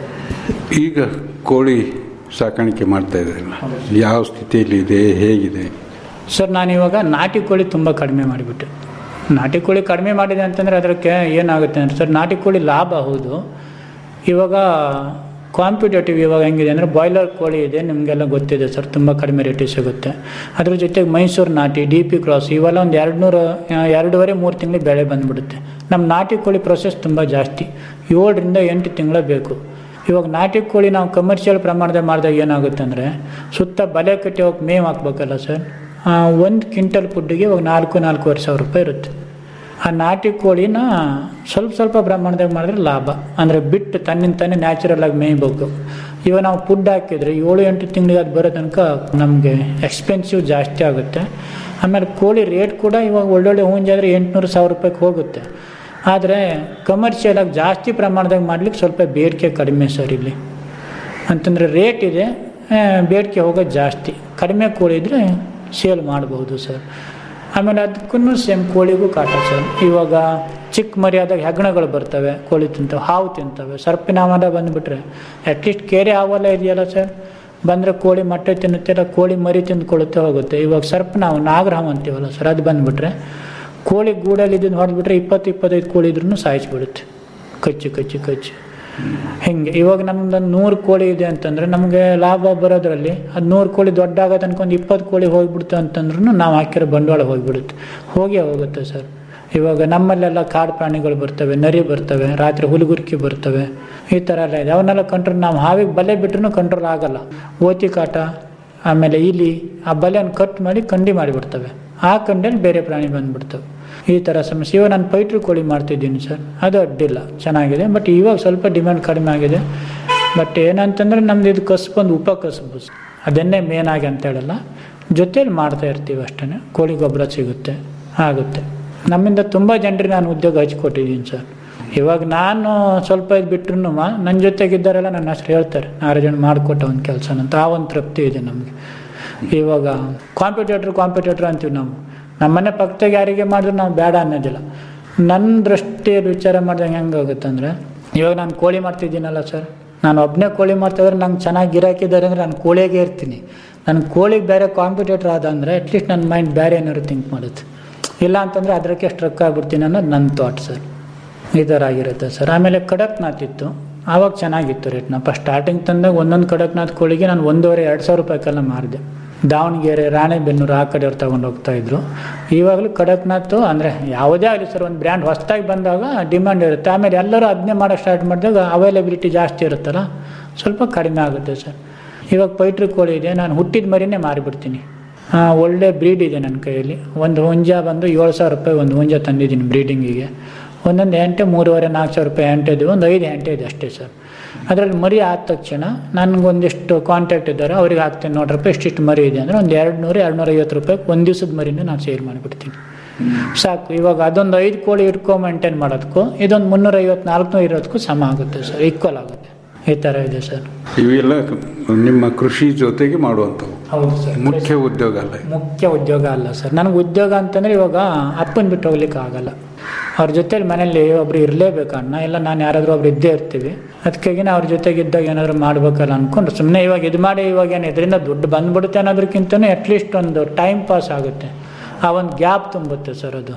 ಈಗ ಕೋಳಿ ಸಾಕಾಣಿಕೆ ಮಾಡ್ತಾ ಇದ್ದಾರಲ್ಲ ಯಾವ ಸ್ಥಿತಿಯಲ್ಲಿ ಇದೆ ಹೇಗಿದೆ ಸರ್ ನಾನು ಇವಾಗ ನಾಟಿ ಕೋಳಿ ತುಂಬ ಕಡಿಮೆ ಮಾಡಿಬಿಟ್ಟೆ ನಾಟಿ ಕೋಳಿ ಕಡಿಮೆ ಮಾಡಿದೆ ಅಂತಂದರೆ ಅದಕ್ಕೆ ಏನಾಗುತ್ತೆ ಅಂದರೆ ಸರ್ ನಾಟಿ ಕೋಳಿ ಲಾಭ ಹೌದು ಇವಾಗ ಕಾಂಪಿಟೇಟಿವ್ ಇವಾಗ ಹೆಂಗಿದೆ ಅಂದರೆ ಬಾಯ್ಲರ್ ಕೋಳಿ ಇದೆ ನಿಮಗೆಲ್ಲ ಗೊತ್ತಿದೆ ಸರ್ ತುಂಬ ಕಡಿಮೆ ರೇಟಿಗೆ ಸಿಗುತ್ತೆ ಅದ್ರ ಜೊತೆಗೆ ಮೈಸೂರು ನಾಟಿ ಡಿ ಪಿ ಕ್ರಾಸ್ ಇವೆಲ್ಲ ಒಂದು ಎರಡು ನೂರು ಎರಡೂವರೆ ಮೂರು ತಿಂಗಳಿಗೆ ಬೆಳೆ ಬಂದುಬಿಡುತ್ತೆ ನಮ್ಮ ನಾಟಿ ಕೋಳಿ ಪ್ರೊಸೆಸ್ ತುಂಬ ಜಾಸ್ತಿ ಏಳರಿಂದ ಎಂಟು ತಿಂಗಳ ಬೇಕು ಇವಾಗ ನಾಟಿ ಕೋಳಿ ನಾವು ಕಮರ್ಷಿಯಲ್ ಪ್ರಮಾಣದಲ್ಲಿ ಮಾಡಿದಾಗ ಏನಾಗುತ್ತೆ ಅಂದರೆ ಸುತ್ತ ಬಲೆ ಕಟ್ಟಿ ಹೋಗಿ ಮೇವು ಹಾಕ್ಬೇಕಲ್ಲ ಸರ್ ಒಂದು ಕ್ವಿಂಟಲ್ ಫುಡ್ಡಿಗೆ ಇವಾಗ ನಾಲ್ಕು ನಾಲ್ಕೂವರೆ ಸಾವಿರ ರೂಪಾಯಿ ಇರುತ್ತೆ ಆ ನಾಟಿ ಕೋಳಿನ ಸ್ವಲ್ಪ ಸ್ವಲ್ಪ ಪ್ರಮಾಣದಾಗ ಮಾಡಿದ್ರೆ ಲಾಭ ಅಂದರೆ ಬಿಟ್ಟು ತನ್ನಿಂದ ತಾನೇ ನ್ಯಾಚುರಲ್ ಆಗಿ ಮೇಯ್ಬೇಕು ಇವಾಗ ನಾವು ಫುಡ್ ಹಾಕಿದರೆ ಏಳು ಎಂಟು ತಿಂಗಳಿಗೆ ಅದು ಬರೋ ತನಕ ನಮಗೆ ಎಕ್ಸ್ಪೆನ್ಸಿವ್ ಜಾಸ್ತಿ ಆಗುತ್ತೆ ಆಮೇಲೆ ಕೋಳಿ ರೇಟ್ ಕೂಡ ಇವಾಗ ಒಳ್ಳೊಳ್ಳೆ ಹೂಂಜಾದರೆ ಎಂಟುನೂರು ಸಾವಿರ ರೂಪಾಯಿಗೆ ಹೋಗುತ್ತೆ ಆದರೆ ಕಮರ್ಷಿಯಲ್ ಆಗಿ ಜಾಸ್ತಿ ಪ್ರಮಾಣದಾಗ ಮಾಡ್ಲಿಕ್ಕೆ ಸ್ವಲ್ಪ ಬೇಡಿಕೆ ಕಡಿಮೆ ಸರ್ ಇಲ್ಲಿ ಅಂತಂದರೆ ರೇಟ್ ಇದೆ ಆ, ಬೇಡಿಕೆ ಹೋಗೋದು ಜಾಸ್ತಿ ಕಡಿಮೆ ಕೋಳಿ ಇದ್ದರೆ ಸೇಲ್ ಮಾಡ್ಬೋದು ಸರ್ ಆಮೇಲೆ ಅದಕ್ಕೂ ಸೇಮ್ ಕೋಳಿಗೂ ಕಾಟ ಸರ್ ಇವಾಗ ಚಿಕ್ಕ ಮರಿಯಾದಾಗ ಹೆಗ್ಣಗಳು ಬರ್ತವೆ ಕೋಳಿ ತಿಂತವೆ ಹಾವು ತಿಂತವೆ ಸರ್ಪಿನ ಹಾವನ ಬಂದುಬಿಟ್ರೆ ಅಟ್ಲೀಸ್ಟ್ ಕೆರೆ ಹಾವೆಲ್ಲ ಇದೆಯಲ್ಲ ಸರ್ ಬಂದರೆ ಕೋಳಿ ಮೊಟ್ಟೆ ತಿನ್ನುತ್ತೆ ಇಲ್ಲ ಕೋಳಿ ಮರಿ ತಿಂದ್ಕೊಳ್ಳುತ್ತೆ ಹೋಗುತ್ತೆ ಇವಾಗ ಸರ್ಪ ನಾವು ನಾಗರಹಾವು ಅಂತೀವಲ್ಲ ಸರ್ ಅದು ಬಂದುಬಿಟ್ರೆ ಕೋಳಿ ಗೂಡಲ್ಲಿ ಇದನ್ನು ಹೊಡೆದ್ಬಿಟ್ರೆ ಇಪ್ಪತ್ತು ಇಪ್ಪತ್ತೈದು ಕೋಳಿ ಇದ್ರೂ ಸಾಯಿಸ್ಬಿಡುತ್ತೆ ಕಚ್ಚಿ ಕಚ್ಚಿ ಕಚ್ಚಿ ಹಿಂಗೆ ಇವಾಗ ನಮ್ದು ನೂರು ಕೋಳಿ ಇದೆ ಅಂತಂದರೆ ನಮಗೆ ಲಾಭ ಬರೋದ್ರಲ್ಲಿ ಅದು ನೂರು ಕೋಳಿ ದೊಡ್ಡ ಆಗೋದು ಅನ್ಕೊಂಡು ಇಪ್ಪತ್ತು ಕೋಳಿ ಹೋಗ್ಬಿಡ್ತು ಅಂತಂದ್ರೂ ನಾವು ಹಾಕಿರೋ ಬಂಡವಾಳ ಹೋಗ್ಬಿಡುತ್ತೆ ಹೋಗೇ ಹೋಗುತ್ತೆ ಸರ್ ಇವಾಗ ನಮ್ಮಲ್ಲೆಲ್ಲ ಕಾಡು ಪ್ರಾಣಿಗಳು ಬರ್ತವೆ ನರಿ ಬರ್ತವೆ ರಾತ್ರಿ ಹುಲುಗುರ್ಕಿ ಬರ್ತವೆ ಈ ಥರ ಎಲ್ಲ ಇದೆ ಅವನ್ನೆಲ್ಲ ಕಂಟ್ರೋಲ್ ನಾವು ಹಾವಿಗೆ ಬಲೆ ಬಿಟ್ರೂ ಕಂಟ್ರೋಲ್ ಆಗಲ್ಲ ಓತಿ ಕಾಟ ಆಮೇಲೆ ಇಲಿ ಆ ಬಲೆಯನ್ನು ಕಟ್ ಮಾಡಿ ಕಂಡಿ ಮಾಡಿಬಿಡ್ತವೆ ಆ ಕಂಡಲ್ಲಿ ಬೇರೆ ಪ್ರಾಣಿ ಬಂದ್ಬಿಡ್ತವೆ ಈ ಥರ ಸಮಸ್ಯೆ ಇವಾಗ ನಾನು ಪೈಟ್ರು ಕೋಳಿ ಮಾಡ್ತಿದ್ದೀನಿ ಸರ್ ಅದು ಅಡ್ಡಿಲ್ಲ ಚೆನ್ನಾಗಿದೆ ಬಟ್ ಇವಾಗ ಸ್ವಲ್ಪ ಡಿಮ್ಯಾಂಡ್ ಕಡಿಮೆ ಆಗಿದೆ ಬಟ್ ಏನಂತಂದರೆ ನಮ್ದು ಇದು ಕಸಬು ಒಂದು ಉಪ ಕಸಬು ಅದನ್ನೇ ಮೇನ್ ಆಗಿ ಅಂತ ಹೇಳಲ್ಲ ಜೊತೇಲಿ ಮಾಡ್ತಾ ಇರ್ತೀವಿ ಅಷ್ಟೇ ಕೋಳಿ ಗೊಬ್ಬರ ಸಿಗುತ್ತೆ ಆಗುತ್ತೆ ನಮ್ಮಿಂದ ತುಂಬ ಜನರಿಗೆ ನಾನು ಉದ್ಯೋಗ ಹಚ್ಕೊಟ್ಟಿದ್ದೀನಿ ಸರ್ ಇವಾಗ ನಾನು ಸ್ವಲ್ಪ ಇದು ಬಿಟ್ರು ನನ್ನ ಜೊತೆಗಿದ್ದಾರೆಲ್ಲ ನನ್ನ ಹೆಸರು ಹೇಳ್ತಾರೆ ಆರು ಜನ ಮಾಡಿಕೊಟ್ಟ ಒಂದು ಕೆಲಸ ಅಂತ ಆ ಒಂದು ತೃಪ್ತಿ ಇದೆ ನಮಗೆ ಇವಾಗ ಕಾಂಪಿಟೇಟ್ರ್ ಕಾಂಪಿಟೇಟ್ರ್ ಅಂತೀವಿ ನಾವು ನಮ್ಮನೆ ಪಕ್ಕದಾಗ ಯಾರಿಗೆ ಮಾಡಿದ್ರು ನಾವು ಬೇಡ ಅನ್ನೋದಿಲ್ಲ ನನ್ನ ದೃಷ್ಟಿಯಲ್ಲಿ ವಿಚಾರ ಮಾಡಿದಾಗ ಹೆಂಗೆ ಆಗುತ್ತೆ ಅಂದರೆ ಇವಾಗ ನಾನು ಕೋಳಿ ಮಾಡ್ತಿದ್ದೀನಲ್ಲ ಸರ್ ನಾನು ಒಬ್ಬನೇ ಕೋಳಿ ಮಾಡ್ತಾಯಿದ್ರೆ ನಂಗೆ ಚೆನ್ನಾಗಿ ಗಿರಾಕಿದ್ದಾರೆ ಅಂದರೆ ನಾನು ಕೋಳಿಯಾಗೆ ಇರ್ತೀನಿ ನನ್ನ ಕೋಳಿಗೆ ಬೇರೆ ಕಾಂಪಿಟೇಟ್ರ್ ಆದ ಅಂದರೆ ಅಟ್ಲೀಸ್ಟ್ ನನ್ನ ಮೈಂಡ್ ಬೇರೆ ಏನಾದ್ರು ಥಿಂಕ್ ಮಾಡುತ್ತೆ ಇಲ್ಲ ಅಂತಂದರೆ ಅದಕ್ಕೆ ಸ್ಟ್ರಕ್ ಆಗ್ಬಿಡ್ತೀನಿ ಅನ್ನೋದು ನನ್ನ ಥಾಟ್ ಸರ್ ಈ ಥರ ಆಗಿರುತ್ತೆ ಸರ್ ಆಮೇಲೆ ಕಡಕ್ನಾಥ್ ಇತ್ತು ಆವಾಗ ಚೆನ್ನಾಗಿತ್ತು ರೇಟ್ ನಾ ಫಸ್ಟ್ ಸ್ಟಾರ್ಟಿಂಗ್ ತಂದಾಗ ಒಂದೊಂದು ಕಡಕ್ನಾಥ್ ಕೋಳಿಗೆ ನಾನು ಒಂದೂವರೆ ಎರಡು ಸಾವಿರ ರೂಪಾಯಿಗೆಲ್ಲ ಮಾರಿದೆ ದಾವಣಗೆರೆ ರಾಣೆಬೆನ್ನೂರು ಆ ಕಡೆಯವ್ರು ತಗೊಂಡು ಹೋಗ್ತಾ ಇದ್ರು ಇವಾಗಲೂ ಕಡಕ್ನಾಥ್ ಅಂದರೆ ಯಾವುದೇ ಆಗಲಿ ಸರ್ ಒಂದು ಬ್ರ್ಯಾಂಡ್ ಹೊಸದಾಗಿ ಬಂದಾಗ ಡಿಮ್ಯಾಂಡ್ ಇರುತ್ತೆ ಆಮೇಲೆ ಎಲ್ಲರೂ ಅದನ್ನೇ ಮಾಡೋಕ್ಕೆ ಸ್ಟಾರ್ಟ್ ಮಾಡಿದಾಗ ಅವೈಲಬಿಲಿಟಿ ಜಾಸ್ತಿ ಇರುತ್ತಲ್ಲ ಸ್ವಲ್ಪ ಕಡಿಮೆ ಆಗುತ್ತೆ ಸರ್ ಇವಾಗ ಪೈಟ್ರಿ ಕೋಳಿ ಇದೆ ನಾನು ಹುಟ್ಟಿದ ಮರಿನೇ ಮಾರಿಬಿಡ್ತೀನಿ ಆ, ಒಳ್ಳೆ ಬ್ರೀಡ್ ಇದೆ ನನ್ನ ಕೈಯಲ್ಲಿ ಒಂದು ಹುಂಜ ಬಂದು ಏಳು ಸಾವಿರ ರೂಪಾಯಿ ಒಂದು ಹುಂಜ ತಂದಿದ್ದೀನಿ ಬ್ರೀಡಿಂಗಿಗೆ ಒಂದೊಂದು ಹೆಂಟೆ ಮೂರುವರೆ ನಾಲ್ಕು ಸಾವಿರ ರೂಪಾಯಿ ಹೆಂಟೆ ಇದೆ ಒಂದು ಐದು ಹೆಂಟೆ ಇದೆ ಅಷ್ಟೇ ಸರ್ ಅದರಲ್ಲಿ ಮರಿ ಆದ ತಕ್ಷಣ ನನಗೊಂದಿಷ್ಟು ಕಾಂಟ್ಯಾಕ್ಟ್ ಇದ್ದಾರೆ ಅವ್ರಿಗೆ ಹಾಕ್ತೀನಿ ನೋಡ್ರಪ್ಪ ಇಷ್ಟಿಷ್ಟು ಮರಿ ಇದೆ ಅಂದರೆ ಒಂದು ಎರಡು ನೂರು ಎರಡು ನೂರ ಐವತ್ತು ರೂಪಾಯಿ ಒಂದು ದಿವಸದ ಮರಿನ ನಾನು ಸೇಲ್ ಮಾಡಿಬಿಡ್ತೀನಿ ಸಾಕು ಇವಾಗ ಅದೊಂದು ಐದು ಕೋಳಿ ಇಟ್ಕೊ ಮೇಂಟೈನ್ ಮಾಡೋದಕ್ಕೂ ಇದೊಂದು ಮುನ್ನೂರ ಐವತ್ತು ನಾಲ್ಕುನೂರ ಇರೋದಕ್ಕೂ ಸಮ ಆಗುತ್ತೆ ಸರ್ ಈಕ್ವಲ್ ಆಗುತ್ತೆ ಈ ಥರ ಇದೆ ಸರ್ ಇವೆಲ್ಲ ನಿಮ್ಮ ಕೃಷಿ ಜೊತೆಗೆ ಮಾಡುವಂಥವು ಹೌದು ಸರ್ ಮುಖ್ಯ ಉದ್ಯೋಗ ಅಲ್ಲ ಇದು. ಮುಖ್ಯ ಉದ್ಯೋಗ ಅಲ್ಲ ಸರ್ ನನಗೆ ಉದ್ಯೋಗ ಅಂತಂದರೆ ಇವಾಗ ಅಪ್ಪನ ಬಿಟ್ಟು ಹೋಗ್ಲಿಕ್ಕೆ ಆಗಲ್ಲ ಅವ್ರ ಜೊತೆಲಿ ಮನೇಲಿ ಒಬ್ರು ಇರಲೇಬೇಕು ಅಣ್ಣ ಇಲ್ಲ ನಾನು ಯಾರಾದರೂ ಒಬ್ರು ಇದ್ದೇ ಇರ್ತೀವಿ ಅದಕ್ಕಾಗಿ ಅವ್ರ ಜೊತೆಗಿದ್ದಾಗ ಏನಾದರೂ ಮಾಡ್ಬೇಕಲ್ಲ ಅಂದ್ಕೊಂಡು ಸುಮ್ಮನೆ ಇವಾಗ ಇದು ಮಾಡಿ ಇವಾಗ ಏನು ಇದರಿಂದ ದುಡ್ಡು ಬಂದ್ಬಿಡುತ್ತೆ ಅನ್ನೋದಕ್ಕಿಂತನೂ ಅಟ್ಲೀಸ್ಟ್ ಒಂದು ಟೈಮ್ ಪಾಸ್ ಆಗುತ್ತೆ ಆ ಒಂದು ಗ್ಯಾಪ್ ತುಂಬುತ್ತೆ ಸರ್ ಅದು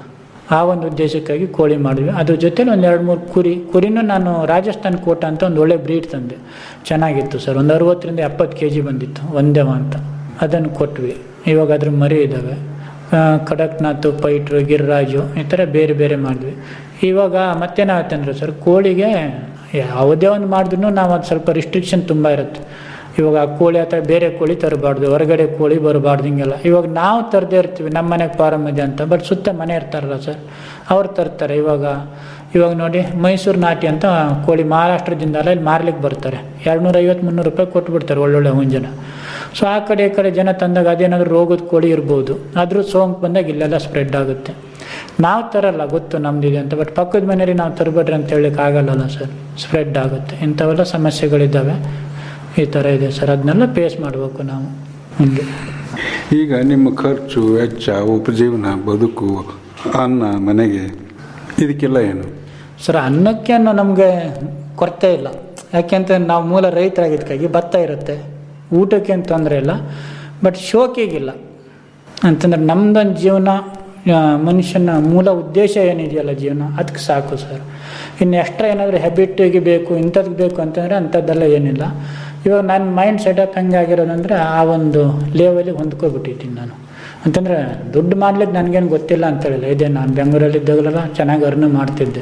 ಆ ಒಂದು ಉದ್ದೇಶಕ್ಕಾಗಿ ಕೋಳಿ ಮಾಡಿದ್ವಿ ಅದ್ರ ಜೊತೆಲಿ ಒಂದು ಎರಡು ಮೂರು ಕುರಿ ಕುರಿನೂ ನಾನು ರಾಜಸ್ಥಾನ್ ಕೋಟ ಅಂತ ಒಂದು ಒಳ್ಳೆ ಬ್ರೀಡ್ ತಂದೆ ಚೆನ್ನಾಗಿತ್ತು ಸರ್ ಒಂದು ಅರವತ್ತರಿಂದ ಎಪ್ಪತ್ತು ಕೆ ಜಿ ಬಂದಿತ್ತು ಒಂದೇವ ಅಂತ ಅದನ್ನು ಕೊಟ್ವಿ ಇವಾಗ ಅದ್ರ ಮರಿ ಇದ್ದಾವೆ ಆ, ಕಡಕ್ನಾಥ್ ಪೈಟ್ರು ಗಿರ್ರಾಜು ಈ ಥರ ಬೇರೆ ಬೇರೆ ಮಾಡಿದ್ವಿ ಇವಾಗ ಮತ್ತೇನಾಗುತ್ತೆ ಅಂದರೆ ಸರ್ ಕೋಳಿಗೆ ಯಾವುದೇ ಒಂದು ಮಾಡಿದ್ರು ನಾವು ಅದು ಸ್ವಲ್ಪ ರಿಸ್ಟ್ರಿಕ್ಷನ್ ತುಂಬ ಇರುತ್ತೆ ಇವಾಗ ಆ ಕೋಳಿ ಅಥವಾ ಬೇರೆ ಕೋಳಿ ತರಬಾರ್ದು ಹೊರಗಡೆ ಕೋಳಿ ಬರಬಾರ್ದು ಹಿಂಗೆಲ್ಲ ಇವಾಗ ನಾವು ತರದೇ ಇರ್ತೀವಿ ನಮ್ಮ ಮನೆಗೆ ಫಾರಮ್ ಇದೆ ಅಂತ ಬಟ್ ಸುತ್ತ ಮನೆ ಇರ್ತಾರಲ್ಲ ಸರ್ ಅವ್ರು ತರ್ತಾರೆ ಇವಾಗ ಇವಾಗ ನೋಡಿ ಮೈಸೂರು ನಾಟಿ ಅಂತ ಕೋಳಿ ಮಹಾರಾಷ್ಟ್ರದಿಂದಲ್ಲ ಇಲ್ಲಿ ಮಾರ್ಲಿಕ್ಕೆ ಬರ್ತಾರೆ ಎರಡುನೂರ ಐವತ್ತು ಮುನ್ನೂರು ರೂಪಾಯಿ ಕೊಟ್ಬಿಡ್ತಾರೆ ಒಳ್ಳೊಳ್ಳೆ ಹುಂಜನ ಸೊ ಆ ಕಡೆ ಈ ಕಡೆ ಜನ ತಂದಾಗ ಅದೇನಾದರೂ ರೋಗದ ಕೋಳಿ ಇರ್ಬೋದು ಆದರೂ ಸೋಂಕು ಬಂದಾಗ ಇಲ್ಲೆಲ್ಲ ಸ್ಪ್ರೆಡ್ ಆಗುತ್ತೆ ನಾವು ತರಲ್ಲ ಗೊತ್ತು ನಮ್ದಿದೆ ಅಂತ ಬಟ್ ಪಕ್ಕದ ಮನೆಯಲ್ಲಿ ನಾವು ತರಬೇಡ್ರಿ ಅಂತ ಹೇಳಲಿಕ್ಕೆ ಆಗಲ್ಲಲ್ಲ ಸರ್ ಸ್ಪ್ರೆಡ್ ಆಗುತ್ತೆ ಇಂಥವೆಲ್ಲ ಸಮಸ್ಯೆಗಳಿದ್ದಾವೆ ಈ ಥರ ಇದೆ ಸರ್ ಅದನ್ನೆಲ್ಲ ಫೇಸ್ ಮಾಡಬೇಕು ನಾವು ಮುಂದೆ ಈಗ ನಿಮ್ಮ ಖರ್ಚು ವೆಚ್ಚ ಉಪಜೀವನ ಬದುಕು ಅನ್ನ ಮನೆಗೆ ಇದಕ್ಕೆಲ್ಲ ಏನು ಸರ್ ಅನ್ನಕ್ಕೆ ಅನ್ನೋ ನಮಗೆ ಕೊರತೆ ಇಲ್ಲ ಯಾಕೆಂತ ನಾವು ಮೂಲ ರೈತರಾಗಿದ್ದಕ್ಕಾಗಿ ಭತ್ತ ಇರುತ್ತೆ ಊಟಕ್ಕೆ ಏನು ತೊಂದರೆ ಇಲ್ಲ ಬಟ್ ಶೋಕಿಗಿಲ್ಲ ಅಂತಂದ್ರೆ ನಮ್ದೊಂದು ಜೀವನ ಆ, ಮನುಷ್ಯನ ಮೂಲ ಉದ್ದೇಶ ಏನಿದೆಯಲ್ಲ ಜೀವನ ಅದಕ್ಕೆ ಸಾಕು ಸರ್ ಇನ್ನು ಎಕ್ಸ್ಟ್ರಾ ಏನಾದರೂ ಹ್ಯಾಬಿಟಿಗೆ ಬೇಕು ಇಂಥದ್ದು ಬೇಕು ಅಂತಂದರೆ ಅಂಥದ್ದೆಲ್ಲ ಏನಿಲ್ಲ ಇವಾಗ ನನ್ನ ಮೈಂಡ್ ಸೆಟಪ್ ಹೆಂಗೆ ಆಗಿರೋದಂದರೆ ಆ ಒಂದು ಲೆವೆಲಿಗೆ ಹೊಂದ್ಕೊಬಿಟ್ಟಿದ್ದೀನಿ ನಾನು ಅಂತಂದರೆ ದುಡ್ಡು ಮಾಡ್ಲಿಕ್ಕೆ ನನಗೇನು ಗೊತ್ತಿಲ್ಲ ಅಂತ ಹೇಳಿಲ್ಲ ಇದೆ ನಾನು ಬೆಂಗಳೂರಲ್ಲಿ ಇದ್ದಾಗಲೆಲ್ಲ ಚೆನ್ನಾಗಿ ಅರ್ನ್ ಮಾಡ್ತಿದ್ದೆ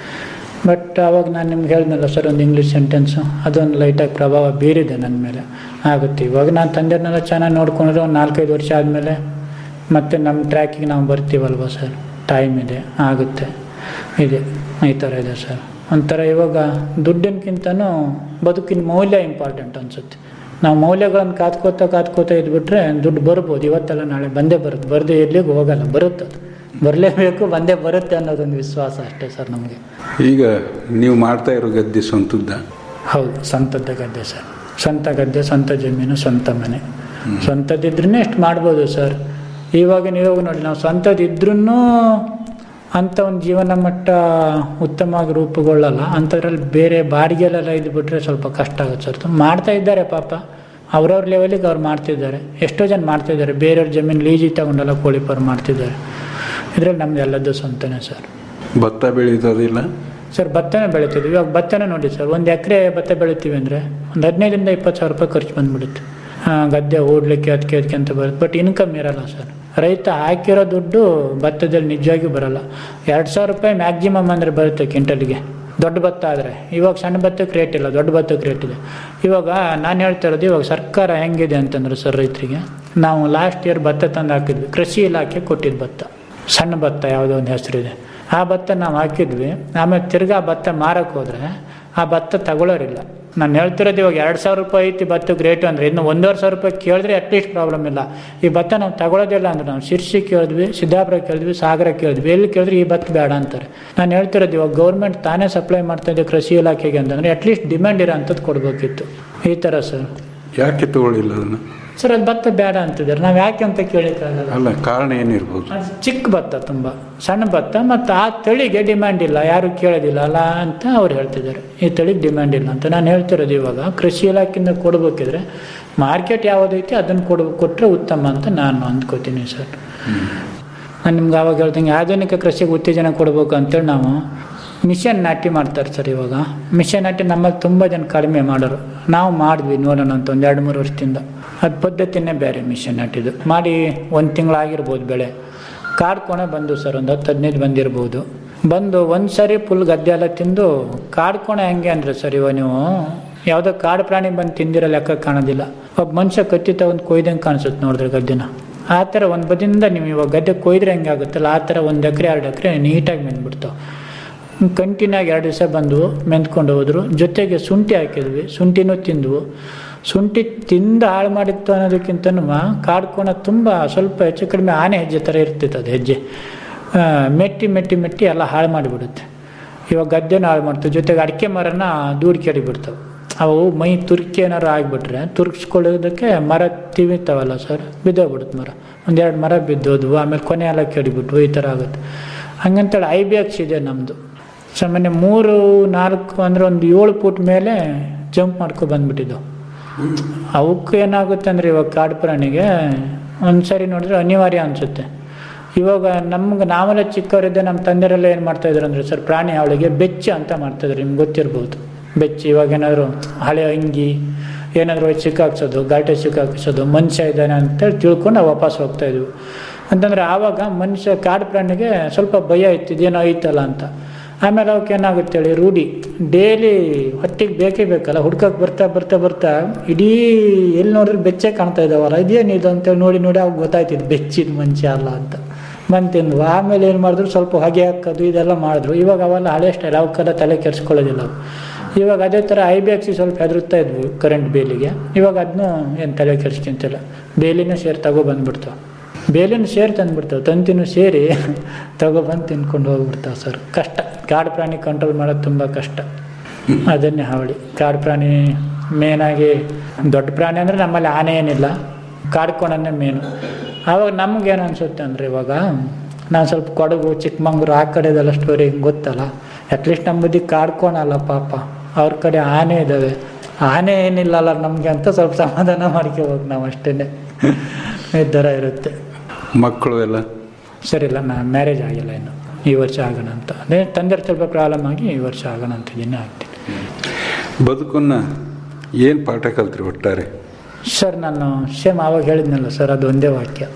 ಬಟ್ ಅವಾಗ ನಾನು ನಿಮ್ಗೆ ಹೇಳಿದ್ನಲ್ಲ ಸರ್ ಒಂದು ಇಂಗ್ಲೀಷ್ ಸೆಂಟೆನ್ಸು ಅದೊಂದು ಲೈಟಾಗಿ ಪ್ರಭಾವ ಬೀರಿದೆ ನನ್ನ ಮೇಲೆ ಆಗುತ್ತೆ ಇವಾಗ ನಾನು ತಂದೆಯವ್ರನ್ನೆಲ್ಲ ಚೆನ್ನಾಗಿ ನೋಡ್ಕೊಂಡ್ರೆ ಒಂದು ನಾಲ್ಕೈದು ವರ್ಷ ಆದಮೇಲೆ ಮತ್ತೆ ನಮ್ಮ ಟ್ರ್ಯಾಕಿಗೆ ನಾವು ಬರ್ತೀವಲ್ವ ಸರ್ ಟೈಮ್ ಇದೆ ಆಗುತ್ತೆ ಇದೆ ಈ ಥರ ಇದೆ ಸರ್ ಒಂಥರ ಇವಾಗ ದುಡ್ಡಿನಕ್ಕಿಂತನೂ ಬದುಕಿನ ಮೌಲ್ಯ ಇಂಪಾರ್ಟೆಂಟ್ ಅನಿಸುತ್ತೆ ನಾವು ಮೌಲ್ಯಗಳನ್ನು ಕಾತ್ಕೋತಾ ಕಾತ್ಕೋತಾ ಇದ್ಬಿಟ್ರೆ ದುಡ್ಡು ಬರ್ಬೋದು ಇವತ್ತೆಲ್ಲ ನಾಳೆ ಬಂದೇ ಬರುತ್ತೆ ಬರದೆ ಎಲ್ಲಿಗೂ ಹೋಗಲ್ಲ ಬರುತ್ತೆ ಅದು ಬರಲೇಬೇಕು ಬಂದೇ ಬರುತ್ತೆ ಅನ್ನೋದೊಂದು ವಿಶ್ವಾಸ ಅಷ್ಟೇ ಸರ್ ನಮಗೆ ಈಗ ನೀವು ಮಾಡ್ತಾ ಇರೋ ಗದ್ದೆ ಸ್ವಂತದ್ದ ಹೌದು ಸ್ವಂತದ್ದ ಗದ್ದೆ ಸರ್ ಸ್ವಂತ ಗದ್ದೆ ಸ್ವಂತ ಜಮೀನು ಸ್ವಂತ ಮನೆ ಸ್ವಂತದಿದ್ರೂ ಎಷ್ಟು ಮಾಡ್ಬೋದು ಸರ್ ಇವಾಗ ನೀವು ನೋಡಿ ನಾವು ಸ್ವಂತದಿದ್ರೂ ಅಂಥ ಒಂದು ಜೀವನ ಮಟ್ಟ ಉತ್ತಮವಾಗಿ ರೂಪುಗೊಳ್ಳಲ್ಲ ಅಂಥದ್ರಲ್ಲಿ ಬೇರೆ ಬಾಡಿಗೆಲೆಲ್ಲ ಇದ್ಬಿಟ್ರೆ ಸ್ವಲ್ಪ ಕಷ್ಟ ಆಗುತ್ತೆ ಸರ್ ಮಾಡ್ತಾ ಇದ್ದಾರೆ ಪಾಪ ಅವ್ರವ್ರ ಲೆವೆಲಿಗೆ ಅವ್ರು ಮಾಡ್ತಿದ್ದಾರೆ ಎಷ್ಟೋ ಜನ ಮಾಡ್ತಿದ್ದಾರೆ ಬೇರೆಯವ್ರ ಜಮೀನು ಲೀಜಿಗೆ ತಗೊಂಡೆಲ್ಲ ಕೋಳಿ ಫಾರ್ಮ್ ಮಾಡ್ತಿದ್ದಾರೆ ಇದರಲ್ಲಿ ನಮ್ದು ಎಲ್ಲದ್ದು ಸ್ವಂತನೇ ಸರ್ ಭತ್ತ ಬೆಳೀತದಿಲ್ಲ ಸರ್ ಭತ್ತನೇ ಬೆಳಿತೀವಿ ಇವಾಗ ಭತ್ತನೇ ನೋಡಿ ಸರ್ ಒಂದು ಎಕರೆ ಭತ್ತ ಬೆಳಿತೀವಿ ಅಂದರೆ ಒಂದು ಹದಿನೈದರಿಂದ ಇಪ್ಪತ್ತು ಸಾವಿರ ರೂಪಾಯಿ ಖರ್ಚು ಬಂದ್ಬಿಡುತ್ತೆ ಆ, ಗದ್ದೆ ಓಡ್ಲಿಕ್ಕೆ ಅದಕ್ಕೆ ಅದಕ್ಕೆ ಅಂತ ಬರುತ್ತೆ ಬಟ್ ಇನ್ಕಮ್ ಇರಲ್ಲ ಸರ್ ರೈತ ಹಾಕಿರೋ ದುಡ್ಡು ಭತ್ತದಲ್ಲಿ ನಿಜವಾಗಿಯೂ ಬರಲ್ಲ ಎರಡು ಸಾವಿರ ರೂಪಾಯಿ ಮ್ಯಾಕ್ಸಿಮಮ್ ಅಂದರೆ ಬರುತ್ತೆ ಕ್ವಿಂಟಲ್ಗೆ ದೊಡ್ಡ ಭತ್ತ ಆದರೆ ಇವಾಗ ಸಣ್ಣ ಭತ್ತಕ್ಕೆ ರೇಟ್ ಇಲ್ಲ ದೊಡ್ಡ ಭತ್ತಕ್ಕೆ ರೇಟ್ ಇದೆ ಇವಾಗ ನಾನು ಹೇಳ್ತಾ ಇರೋದು ಇವಾಗ ಸರ್ಕಾರ ಹೆಂಗಿದೆ ಅಂತಂದ್ರೆ ಸರ್ ರೈತರಿಗೆ ನಾವು ಲಾಸ್ಟ್ ಇಯರ್ ಭತ್ತ ತಂದು ಹಾಕಿದ್ವಿ ಕೃಷಿ ಇಲಾಖೆ ಕೊಟ್ಟಿದ್ದು ಭತ್ತ ಸಣ್ಣ ಭತ್ತ ಯಾವುದೋ ಒಂದು ಹೆಸರಿದೆ ಆ ಭತ್ತ ನಾವು ಹಾಕಿದ್ವಿ ಆಮೇಲೆ ತಿರ್ಗಾ ಭತ್ತ ಮಾರಕ್ಕೆ ಹೋದರೆ ಆ ಭತ್ತ ತಗೊಳ್ಳೋರಿಲ್ಲ ನಾನು ಹೇಳ್ತಿರೋದು ಇವಾಗ ಎರಡು ಸಾವಿರ ರೂಪಾಯಿ ಐತಿ ಭತ್ತಕ್ಕೆ ರೇಟು ಅಂದರೆ ಇನ್ನು ಒಂದೂವರೆ ಸಾವಿರ ರೂಪಾಯಿ ಕೇಳಿದ್ರೆ ಅಟ್ಲೀಸ್ಟ್ ಪ್ರಾಬ್ಲಮ್ ಇಲ್ಲ ಈ ಭತ್ತ ನಾವು ತಗೊಳ್ಳೋದಿಲ್ಲ ಅಂದ್ರೆ ನಾವು ಶಿರ್ಸಿ ಕೇಳಿದ್ವಿ ಸಿದ್ದಾಪುರ ಕೇಳಿದ್ವಿ ಸಾಗರ ಕೇಳಿದ್ವಿ ಎಲ್ಲಿ ಕೇಳಿದ್ರೆ ಈ ಭತ್ತ ಬೇಡ ಅಂತಾರೆ ನಾನು ಹೇಳ್ತಿರೋದು ಇವಾಗ ಗೌರ್ಮೆಂಟ್ ತಾನೇ ಸಪ್ಲೈ ಮಾಡ್ತಾ ಇದೆ ಕೃಷಿ ಇಲಾಖೆಗೆ ಅಂತಂದರೆ ಅಟ್ಲೀಸ್ಟ್ ಡಿಮ್ಯಾಂಡ್ ಇರೋ ಅಂಥದ್ದು ಕೊಡಬೇಕಿತ್ತು ಈ ಥರ ಸರ್ ಯಾಕೆ ತಗೊಳ್ಳಿಲ್ಲ ಅದನ್ನು ಸರ್ ಅದು ಭತ್ತ ಬೇಡ ಅಂತಿದ್ದಾರೆ ನಾವು ಯಾಕೆ ಅಂತ ಕೇಳಿಕ್ಕಾಗಲ್ಲ ಅಲ್ಲ ಕಾರಣ ಏನಿರ್ಬೋದು ಅದು ಚಿಕ್ಕ ಭತ್ತ ತುಂಬ ಸಣ್ಣ ಭತ್ತ ಮತ್ತು ಆ ತಳಿಗೆ ಡಿಮ್ಯಾಂಡ್ ಇಲ್ಲ ಯಾರು ಕೇಳೋದಿಲ್ಲ ಅಲ್ಲ ಅಂತ ಅವ್ರು ಹೇಳ್ತಿದ್ದಾರೆ ಈ ತಳಿಗೆ ಡಿಮ್ಯಾಂಡ್ ಇಲ್ಲ ಅಂತ ನಾನು ಹೇಳ್ತಿರೋದು ಇವಾಗ ಕೃಷಿ ಇಲಾಖೆಯಿಂದ ಕೊಡಬೇಕಿದ್ರೆ ಮಾರ್ಕೆಟ್ ಯಾವುದೈತಿ ಅದನ್ನು ಕೊಡ ಕೊಟ್ಟರೆ ಉತ್ತಮ ಅಂತ ನಾನು ಅಂದ್ಕೋತೀನಿ ಸರ್ ನಾನು ನಿಮ್ಗೆ ಆವಾಗ ಹೇಳ್ದಂಗೆ ಆಧುನಿಕ ಕೃಷಿಗೆ ಉತ್ತೇಜನ ಕೊಡಬೇಕು ಅಂತೇಳಿ ನಾವು ಮಿಷನ್ ನಾಟಿ ಮಾಡ್ತಾರೆ ಸರ್ ಇವಾಗ ಮಿಷನ್ ನಾಟಿ ನಮ್ಮಲ್ಲಿ ತುಂಬ ಜನ ಕಡಿಮೆ ಮಾಡೋರು ನಾವು ಮಾಡಿದ್ವಿ ನೋಡೋಣ ಅಂತ ಒಂದು ಎರಡು ಮೂರು ವರ್ಷದಿಂದ ಅದು ಪದ್ಧತಿನೇ ಬೇರೆ ಮಿಷನ್ ನಾಟಿದು ಮಾಡಿ ಒಂದು ತಿಂಗಳಾಗಿರ್ಬೋದು ಬೆಳೆ ಕಾಡ್ಕೊಣೆ ಬಂದು ಸರ್ ಒಂದು ಹತ್ತು ಹದಿನೈದು ಬಂದಿರ್ಬೋದು ಬಂದು ಒಂದು ಸರಿ ಫುಲ್ ಗದ್ದೆ ಎಲ್ಲ ತಿಂದು ಕಾಡ್ಕೊಣೆ ಹೆಂಗೆ ಅಂದರೆ ಸರ್ ಇವಾಗ ನೀವು ಯಾವುದೋ ಕಾಡು ಪ್ರಾಣಿ ಬಂದು ತಿಂದಿರೋ ಲೆಕ್ಕ ಕಾಣೋದಿಲ್ಲ ಒಬ್ಬ ಮನುಷ್ಯ ಕತ್ತಿ ತಗೊಂಡು ಕೊಯ್ದಂಗೆ ಕಾಣಿಸುತ್ತೆ ನೋಡಿದ್ರೆ ಗದ್ದೆನ ಆ ಥರ ಒಂದು ಬದಿಯಿಂದ ನೀವು ಇವಾಗ ಗದ್ದೆ ಕೊಯ್ದ್ರೆ ಹೆಂಗೆ ಆಗುತ್ತಲ್ಲ ಆ ಥರ ಒಂದು ಎಕರೆ ಎರಡು ಎಕರೆ ನೀಟಾಗಿ ಮೆಂದ್ಬಿಡ್ತಾವೆ ಕಂಟಿನ್ಯೂ ಆಗಿ ಎರಡು ದಿವಸ ಬಂದವು ಮೆಂದ್ಕೊಂಡು ಹೋದ್ರು ಜೊತೆಗೆ ಶುಂಠಿ ಹಾಕಿದ್ವಿ ಶುಂಠಿನೂ ತಿಂದವು ಶುಂಠಿ ತಿಂದು ಹಾಳು ಮಾಡಿತ್ತು ಅನ್ನೋದಕ್ಕಿಂತನೂ ಕಾಡ್ಕೋಣ ತುಂಬ ಸ್ವಲ್ಪ ಹೆಚ್ಚು ಕಡಿಮೆ ಆನೆ ಹೆಜ್ಜೆ ಥರ ಇರ್ತಿತ್ತು ಅದು ಹೆಜ್ಜೆ ಆ, ಮೆಟ್ಟಿ ಮೆಟ್ಟಿ ಮೆಟ್ಟಿ ಎಲ್ಲ ಹಾಳು ಮಾಡಿಬಿಡುತ್ತೆ ಇವಾಗ ಗದ್ದೆನೂ ಹಾಳು ಮಾಡ್ತವೆ ಜೊತೆಗೆ ಅಡಿಕೆ ಮರನ ದೂಡಿ ಕೆಡಿಬಿಡ್ತವೆ ಅವು ಮೈ ತುರ್ಕಿ ಏನಾರು ಆಗಿಬಿಟ್ರೆ ತುರ್ಕಿಸ್ಕೊಳ್ಳೋದಕ್ಕೆ ಮರ ತಿವಿತಾವಲ್ಲ ಸರ್ ಬಿದ್ದೋಗ್ಬಿಡುತ್ತೆ ಮರ ಒಂದೆರಡು ಮರ ಬಿದ್ದೋದ್ವು ಆಮೇಲೆ ಕೊನೆ ಎಲ್ಲ ಕೆಡಿಬಿಟ್ವು ಈ ಥರ ಆಗುತ್ತೆ ಹಂಗಂತೇಳಿ ಐ ಬಿ ಎಕ್ಸ್ ಇದೆ ನಮ್ಮದು ಸಾಮಾನ್ಯ ಮೂರು ನಾಲ್ಕು ಅಂದರೆ ಒಂದು ಏಳು ಫುಟ್ ಮೇಲೆ ಜಂಪ್ ಮಾಡ್ಕೊ ಬಂದ್ಬಿಟ್ಟಿದ್ದು ಅವಕ್ಕೆ ಏನಾಗುತ್ತೆ ಅಂದರೆ ಇವಾಗ ಕಾಡು ಪ್ರಾಣಿಗೆ ಒಂದು ಸರಿ ನೋಡಿದ್ರೆ ಅನಿವಾರ್ಯ ಅನಿಸುತ್ತೆ ಇವಾಗ ನಮ್ಗೆ ನಾವೆಲ್ಲ ಚಿಕ್ಕವರಿದ್ದೆ ನಮ್ಮ ತಂದೆರೆಲ್ಲ ಏನು ಮಾಡ್ತಾ ಇದ್ರು ಅಂದ್ರೆ ಸರ್ ಪ್ರಾಣಿ ಹಾವಳಿಗೆ ಬೆಚ್ಚ ಅಂತ ಮಾಡ್ತಾ ಇದ್ರು ನಿಮ್ಗೆ ಗೊತ್ತಿರ್ಬೋದು ಬೆಚ್ಚ ಇವಾಗ ಏನಾದ್ರು ಹಳೆ ಅಂಗಿ ಏನಾದ್ರು ಹೋಗಿ ಸಿಕ್ಕಾಕ್ಸೋದು ಗಾಟೆ ಸಿಕ್ಕಾಕ್ಸೋದು ಮನುಷ್ಯ ಇದ್ದಾನೆ ಅಂತೇಳಿ ತಿಳ್ಕೊಂಡು ನಾವು ವಾಪಸ್ ಹೋಗ್ತಾ ಇದ್ವಿ ಅಂತಂದ್ರೆ ಆವಾಗ ಮನುಷ್ಯ ಕಾಡು ಪ್ರಾಣಿಗೆ ಸ್ವಲ್ಪ ಭಯ ಇತ್ತು ಇದೇನೋ ಐತಲ್ಲ ಅಂತ ಆಮೇಲೆ ಅವಕ್ಕೆ ಏನಾಗುತ್ತೆ ಹೇಳಿ ರೂಢಿ ಡೈಲಿ ಹೊಟ್ಟಿಗೆ ಬೇಕೇ ಬೇಕಲ್ಲ ಹುಡ್ಕಕ್ಕೆ ಬರ್ತಾ ಬರ್ತಾ ಬರ್ತಾ ಇಡೀ ಎಲ್ಲಿ ನೋಡಿದ್ರೆ ಬೆಚ್ಚೆ ಕಾಣ್ತಾ ಇದ್ದಾವಲ್ಲ ಇದೇನಿದು ಅಂತೇಳಿ ನೋಡಿ ನೋಡಿ ಅವಾಗ ಗೊತ್ತಾಯ್ತಿದ್ದು ಬೆಚ್ಚಿದ ಮನುಷ್ಯ ಅಲ್ಲ ಅಂತ ಬಂತಿಂದು ಆಮೇಲೆ ಏನು ಮಾಡಿದ್ರು ಸ್ವಲ್ಪ ಹೊಗೆ ಹಾಕೋದು ಇದೆಲ್ಲ ಮಾಡಿದ್ರು ಇವಾಗ ಅವೆಲ್ಲ ಹಳೆ ಸ್ಟೈಲ್ ಅವಕ್ಕೆಲ್ಲ ತಲೆ ಕೆಡಿಸ್ಕೊಳ್ಳೋದಿಲ್ಲ ಅವು ಇವಾಗ ಅದೇ ಥರ ಐ ಬಿ ಎಕ್ಸಿ ಸ್ವಲ್ಪ ಹೆದರುತ್ತಾ ಇದ್ವು ಕರೆಂಟ್ ಬೇಲಿಗೆ ಇವಾಗ ಅದನ್ನೂ ಏನು ತಲೆ ಕೆಡಿಸ್ಕೊಂತಿಲ್ಲ ಬೇಲಿನೂ ಸೇರಿ ತಗೋ ಬಂದ್ಬಿಡ್ತಾವೆ ಬೇಲಿನೂ ಸೇರಿ ತಂದ್ಬಿಡ್ತಾವೆ ತಂತಿನೂ ಸೇರಿ ತಗೊಬಂದು ತಿನ್ಕೊಂಡು ಹೋಗ್ಬಿಡ್ತಾವೆ ಸರ್ ಕಷ್ಟ ಕಾಡು ಪ್ರಾಣಿ ಕಂಟ್ರೋಲ್ ಮಾಡೋದು ತುಂಬ ಕಷ್ಟ ಅದನ್ನೇ ಹಾವಳಿ ಕಾಡು ಪ್ರಾಣಿ ಮೇನಾಗಿ ದೊಡ್ಡ ಪ್ರಾಣಿ ಅಂದರೆ ನಮ್ಮಲ್ಲಿ ಆನೆ ಏನಿಲ್ಲ ಕಾಡ್ಕೊಳನ್ನೇ ಮೇನು ಆವಾಗ ನಮ್ಗೇನು ಅನಿಸುತ್ತೆ ಅಂದರೆ ಇವಾಗ ನಾನು ಸ್ವಲ್ಪ ಕೊಡಗು ಚಿಕ್ಕಮಂಗ್ಳೂರು ಆ ಕಡೆದೆಲ್ಲ ಸ್ಟೋರಿ ಗೊತ್ತಲ್ಲ ಅಟ್ಲೀಸ್ಟ್ ನಮ್ಮ ಬುದ್ಧಿ ಕಾಡ್ಕೊಳಲ್ಲ ಪಾಪ ಅವ್ರ ಕಡೆ ಆನೆ ಇದ್ದಾವೆ ಆನೆ ಏನಿಲ್ಲಲ್ಲ ನಮಗೆ ಅಂತ ಸ್ವಲ್ಪ ಸಮಾಧಾನ ಮಾಡ್ಕೋಬೇಕು ನಾವು ಅಷ್ಟೇ ಈ ಥರ ಇರುತ್ತೆ ಮಕ್ಕಳು ಎಲ್ಲ ಸರಿಲ್ಲ ನಾ ಮ್ಯಾರೇಜ್ ಆಗಿಲ್ಲ ಇನ್ನು ಈ ವರ್ಷ ಆಗೋಣ ಅಂತ ಅದೇ ತಂದೆ ಸ್ವಲ್ಪ ಪ್ರಾಬ್ಲಮ್ ಆಗಿ ಈ ವರ್ಷ ಆಗೋಣ ಅಂತಿದ್ದೀನಿ ಆಗ್ತೀನಿ ಬದುಕನ್ನು ಏನು ಪಾಠ ಕಲ್ತ್ರಿ ಒಟ್ಟಾರೆ ಸರ್ ನಾನು ಸೇಮ್ ಆವಾಗ ಹೇಳಿದ್ನಲ್ಲ ಸರ್ ಅದು ಒಂದೇ ವಾಕ್ಯ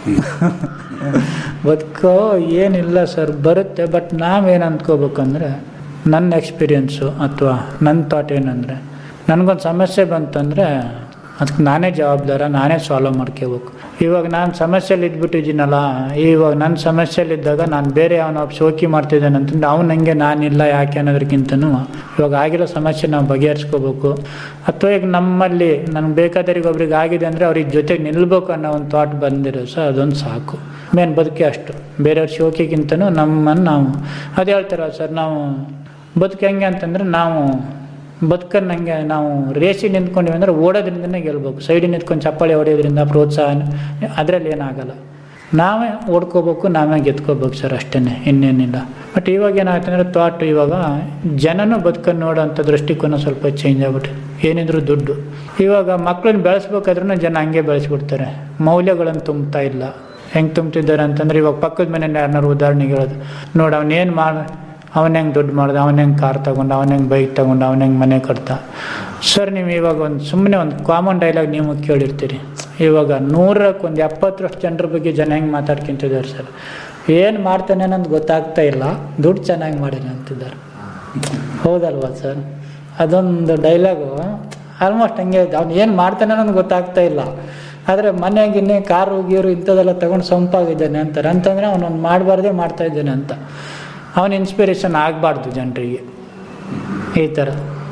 ಬದುಕೋ ಏನಿಲ್ಲ ಸರ್ ಬರುತ್ತೆ ಬಟ್ ನಾವೇನು ಅಂದ್ಕೋಬೇಕಂದ್ರೆ ನನ್ನ ಎಕ್ಸ್ಪೀರಿಯನ್ಸು ಅಥವಾ ನನ್ನ ಥಾಟ್ ಏನಂದರೆ ನನಗೊಂದು ಸಮಸ್ಯೆ ಬಂತಂದರೆ ಅದಕ್ಕೆ ನಾನೇ ಜವಾಬ್ದಾರ ನಾನೇ ಸಾಲ್ವ್ ಮಾಡ್ಕೋಬೇಕು ಇವಾಗ ನಾನು ಸಮಸ್ಯೆಯಲ್ಲಿ ಇದ್ಬಿಟ್ಟಿದ್ದೀನಲ್ಲ ಇವಾಗ ನನ್ನ ಸಮಸ್ಯೆಯಲ್ಲಿದ್ದಾಗ ನಾನು ಬೇರೆ ಅವನ ಶೋಕಿ ಮಾಡ್ತಿದ್ದಾನೆ ಅಂತಂದ್ರೆ ಅವ್ನು ನನಗೆ ನಾನಿಲ್ಲ ಯಾಕೆ ಅನ್ನೋದಕ್ಕಿಂತನೂ ಇವಾಗ ಆಗಿರೋ ಸಮಸ್ಯೆ ನಾವು ಬಗೆಹರಿಸ್ಕೋಬೇಕು ಅಥವಾ ಈಗ ನಮ್ಮಲ್ಲಿ ನನಗೆ ಬೇಕಾದವ್ರಿಗೆ ಒಬ್ರಿಗೆ ಆಗಿದೆ ಅಂದರೆ ಅವ್ರಿಗೆ ಜೊತೆಗೆ ನಿಲ್ಬೇಕು ಅನ್ನೋ ಒಂದು ಥಾಟ್ ಬಂದಿರೋ ಸೊ ಅದೊಂದು ಸಾಕು ಮೇನ್ ಬದುಕೆ ಅಷ್ಟು ಬೇರೆಯವ್ರ ಶೋಕಿಗಿಂತನೂ ನಮ್ಮನ್ನು ನಾವು ಅದು ಹೇಳ್ತಾರ ಸರ್ ನಾವು ಬದುಕು ಹೆಂಗೆ ಅಂತಂದ್ರೆ ನಾವು ಬದುಕನ್ನು ನಂಗೆ ನಾವು ರೇಸಿ ನಿಂತ್ಕೊಂಡಿವಿ ಅಂದ್ರೆ ಓಡೋದ್ರಿಂದನೇ ಗೆಲ್ಬೇಕು ಸೈಡಿಗೆ ನಿಂತ್ಕೊಂಡು ಚಪ್ಪಾಳೆ ಹೊಡೆಯೋದ್ರಿಂದ ಪ್ರೋತ್ಸಾಹ ಅದರಲ್ಲಿ ಏನಾಗಲ್ಲ ನಾವೇ ಓಡ್ಕೋಬೇಕು ನಾವೇ ಗೆದ್ಕೋಬೇಕು ಸರ್ ಅಷ್ಟೇ ಇನ್ನೇನಿಲ್ಲ ಬಟ್ ಇವಾಗ ಏನಾಗುತ್ತೆ ಅಂದರೆ ಥಾಟ್ ಇವಾಗ ಜನನೂ ಬದುಕನ್ನು ನೋಡೋಂಥ ದೃಷ್ಟಿಕೋನ ಸ್ವಲ್ಪ ಚೇಂಜ್ ಆಗ್ಬಿಟ್ಟು ಏನಿದ್ರು ದುಡ್ಡು ಇವಾಗ ಮಕ್ಕಳನ್ನ ಬೆಳೆಸ್ಬೇಕಾದ್ರೂ ಜನ ಹಂಗೆ ಬೆಳೆಸ್ಬಿಡ್ತಾರೆ ಮೌಲ್ಯಗಳನ್ನು ತುಂಬ್ತಾ ಇಲ್ಲ ಹೆಂಗೆ ತುಂಬ್ತಿದ್ದಾರೆ ಅಂತಂದ್ರೆ ಇವಾಗ ಪಕ್ಕದ ಮನೆಯಲ್ಲಿ ಯಾರನ್ನಾರು ಉದಾಹರಣೆಗೆ ಹೇಳೋದು ನೋಡಿ ಅವನೇನು ಮಾಡ ಅವನ ಹೆಂಗೆ ದುಡ್ಡು ಮಾಡ್ದ ಅವನ ಹೆಂಗೆ ಕಾರ್ ತಗೊಂಡು ಅವನ ಹೆಂಗೆ ಬೈಕ್ ತಗೊಂಡು ಅವನ ಹೆಂಗೆ ಮನೆ ಕಟ್ತ ಸರ್ ನೀವು ಇವಾಗ ಒಂದು ಸುಮ್ಮನೆ ಒಂದು ಕಾಮನ್ ಡೈಲಾಗ್ ನೀವು ಕೇಳಿರ್ತೀರಿ ಇವಾಗ ನೂರಕ್ಕೆ ಒಂದು ಎಪ್ಪತ್ತರಷ್ಟು ಜನರ ಬಗ್ಗೆ ಜನ ಹೆಂಗೆ ಮಾತಾಡ್ಕೊಂತಿದ್ದಾರೆ ಸರ್ ಏನು ಮಾಡ್ತಾನೆ ಅನ್ನೋದು ಗೊತ್ತಾಗ್ತಾ ಇಲ್ಲ ದುಡ್ಡು ಚೆನ್ನಾಗಿ ಮಾಡಿಲ್ಲ ಅಂತಿದ್ದಾರೆ ಹೌದಲ್ವಾ ಸರ್ ಅದೊಂದು ಡೈಲಾಗು ಆಲ್ಮೋಸ್ಟ್ ಹಂಗೆ ಅವ್ನು ಏನು ಮಾಡ್ತಾನೆ ಅನ್ನೋದು ಗೊತ್ತಾಗ್ತಾ ಇಲ್ಲ ಆದರೆ ಮನೆಗಿನ್ನೇ ಕಾರು ಗೀರು ಇಂಥದ್ದೆಲ್ಲ ತಗೊಂಡು ಸಂಪಾಗಿದ್ದಾನೆ ಅಂತಾರೆ ಅಂತಂದರೆ ಅವನೊಂದು ಮಾಡಬಾರ್ದೇ ಮಾಡ್ತಾ ಇದ್ದಾನೆ ಅಂತ ಅವನ ಇನ್ಸ್ಪಿರೇಷನ್ ಆಗಬಾರ್ದು ಜನರಿಗೆ ಈ ಥರ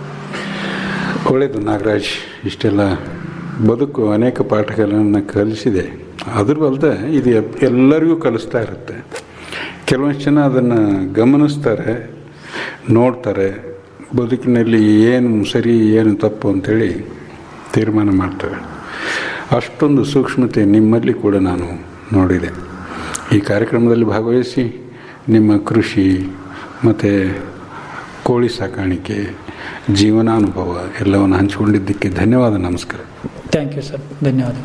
ಒಳ್ಳೆಯದು ನಾಗರಾಜ್ ಇಷ್ಟೆಲ್ಲ ಬದುಕು ಅನೇಕ ಪಾಠಗಳನ್ನು ಕಲಿಸಿದೆ ಅದ್ರ ಅಲ್ಲದೆ ಇದು ಎಪ್- ಎಲ್ಲರಿಗೂ ಕಲಿಸ್ತಾ ಇರುತ್ತೆ ಕೆಲವೊಂದು ಜನ ಅದನ್ನು ಗಮನಿಸ್ತಾರೆ ನೋಡ್ತಾರೆ ಬದುಕಿನಲ್ಲಿ ಏನು ಸರಿ ಏನು ತಪ್ಪು ಅಂತೇಳಿ ತೀರ್ಮಾನ ಮಾಡ್ತಾರೆ ಅಷ್ಟೊಂದು ಸೂಕ್ಷ್ಮತೆ ನಿಮ್ಮಲ್ಲಿ ಕೂಡ ನಾನು ನೋಡಿದೆ ಈ ಕಾರ್ಯಕ್ರಮದಲ್ಲಿ ಭಾಗವಹಿಸಿ ನಿಮ್ಮ ಕೃಷಿ ಮತ್ತು ಕೋಳಿ ಸಾಕಾಣಿಕೆ ಜೀವನಾನುಭವ ಎಲ್ಲವನ್ನು ಹಂಚಿಕೊಂಡಿದ್ದಕ್ಕೆ ಧನ್ಯವಾದ ನಮಸ್ಕಾರ ಥ್ಯಾಂಕ್ ಯು ಸರ್ ಧನ್ಯವಾದ